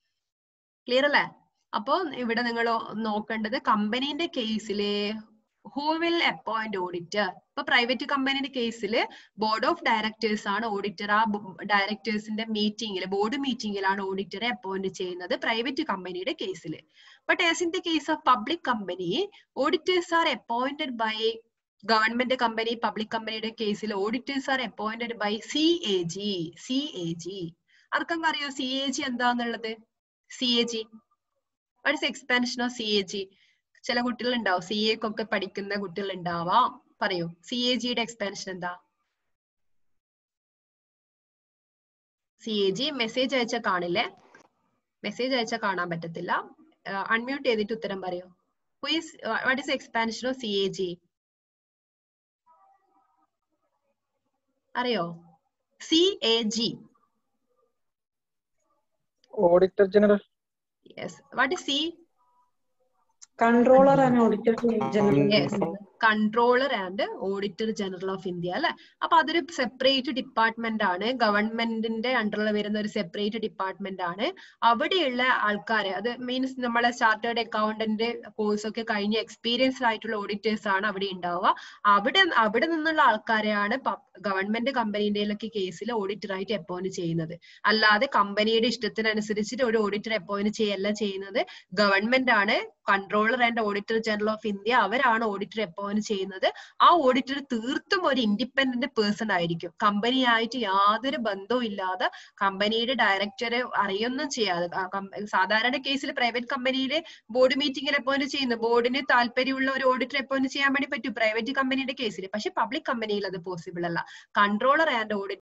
ക്ലിയർ അല്ലേ അപ്പൊ ഇവിടെ നിങ്ങൾ നോക്കേണ്ടത് കമ്പനീന്റെ കേസില് ഹൂ വിൽ അപ്പോയിന്റ് ഓഡിറ്റർ ഇപ്പൊ പ്രൈവറ്റ് കമ്പനിയുടെ കേസിൽ ബോർഡ് ഓഫ് ഡയറക്ടേഴ്സ് ആണ് ഓഡിറ്റർ ആ ഡയറക്ടേഴ്സിന്റെ മീറ്റിംഗിൽ ബോർഡ് മീറ്റിംഗിലാണ് ഓഡിറ്ററെ അപ്പോയിന്റ് ചെയ്യുന്നത് പ്രൈവറ്റ് കമ്പനിയുടെ കേസിൽ but as in the case of public company auditors are appointed by government company public കമ്പനിയുടെ കേസിൽ auditors are appointed by C A G C A G ആർക്കും അറിയോ സി എ ജി എന്താന്നുള്ളത് C A G what is expansion of C A G ചില കുട്ടികൾ ഉണ്ടാവും C എക്കൊക്കെ പഠിക്കുന്ന കുട്ടികൾ ഉണ്ടാവാം പറയൂ സി എ ജിയുടെ എക്സ്പാൻഷൻ എന്താ സി എ ജി മെസ്സേജ് അയച്ചാൽ കാണില്ലേ മെസ്സേജ് അയച്ചാൽ കാണാൻ പറ്റത്തില്ല അൺമ്യൂട്ട് ചെയ്തിട്ട് ഉത്തരം പറയൂ who is what is expansion of C A G അറിയോ C A G auditor general yes what is C Controller and Auditor General. Yes controller and auditor general of India അല്ലെ അപ്പൊ അതൊരു സെപ്പറേറ്റ് ഡിപ്പാർട്ട്മെന്റ് ആണ് ഗവൺമെന്റിന്റെ അണ്ടറിൽ വരുന്ന ഒരു separate department ആണ് അവിടെയുള്ള ആൾക്കാര് അത് മീൻസ് നമ്മളെ ചാർട്ടേഡ് അക്കൗണ്ടന്റ് കോഴ്സ് ഒക്കെ കഴിഞ്ഞ എക്സ്പീരിയൻസ്ഡ് ആയിട്ടുള്ള ഓഡിറ്റേഴ്സ് ആണ് അവിടെ ഉണ്ടാവുക അവിടെ അവിടെ നിന്നുള്ള ആൾക്കാരെയാണ് ഗവൺമെന്റ് കമ്പനീന്റെ കേസിൽ ഓഡിറ്റർ ആയിട്ട് അപ്പോയിന്റ് ചെയ്യുന്നത് അല്ലാതെ കമ്പനിയുടെ ഇഷ്ടത്തിനനുസരിച്ചിട്ട് ഒരു ഓഡിറ്റർ അപ്പോയിന്റ് ചെയ്യല്ല ചെയ്യുന്നത് ഗവൺമെന്റ് ആണ് controller and auditor general of India അവരാണ് ഓഡിറ്റർ അപ്പോയിന്റ് ചെയ്യുന്നത് ആ ഓഡിറ്റർ തീർത്തും ഒരു ഇൻഡിപെൻഡന്റ് പേഴ്സൺ ആയിരിക്കും കമ്പനിയായിട്ട് യാതൊരു ബന്ധവും ഇല്ലാതെ കമ്പനിയുടെ ഡയറക്ടറെ അറിയൊന്നും ചെയ്യാതെ ആ കം- സാധാരണ കേസിൽ പ്രൈവറ്റ് കമ്പനിയിലെ ബോർഡ് മീറ്റിംഗിൽ അപ്പോയിന്റ് ചെയ്യുന്നു ബോർഡിന് താല്പര്യമുള്ള ഒരു ഓഡിറ്റർ അപ്പോയിന്റ് ചെയ്യാൻ വേണ്ടി പറ്റും പ്രൈവറ്റ് കമ്പനിയുടെ കേസിൽ പക്ഷെ പബ്ലിക് കമ്പനിയിൽ അത് പോസിബിൾ അല്ല കൺട്രോളർ ആൻഡ് ഓഡിറ്റർ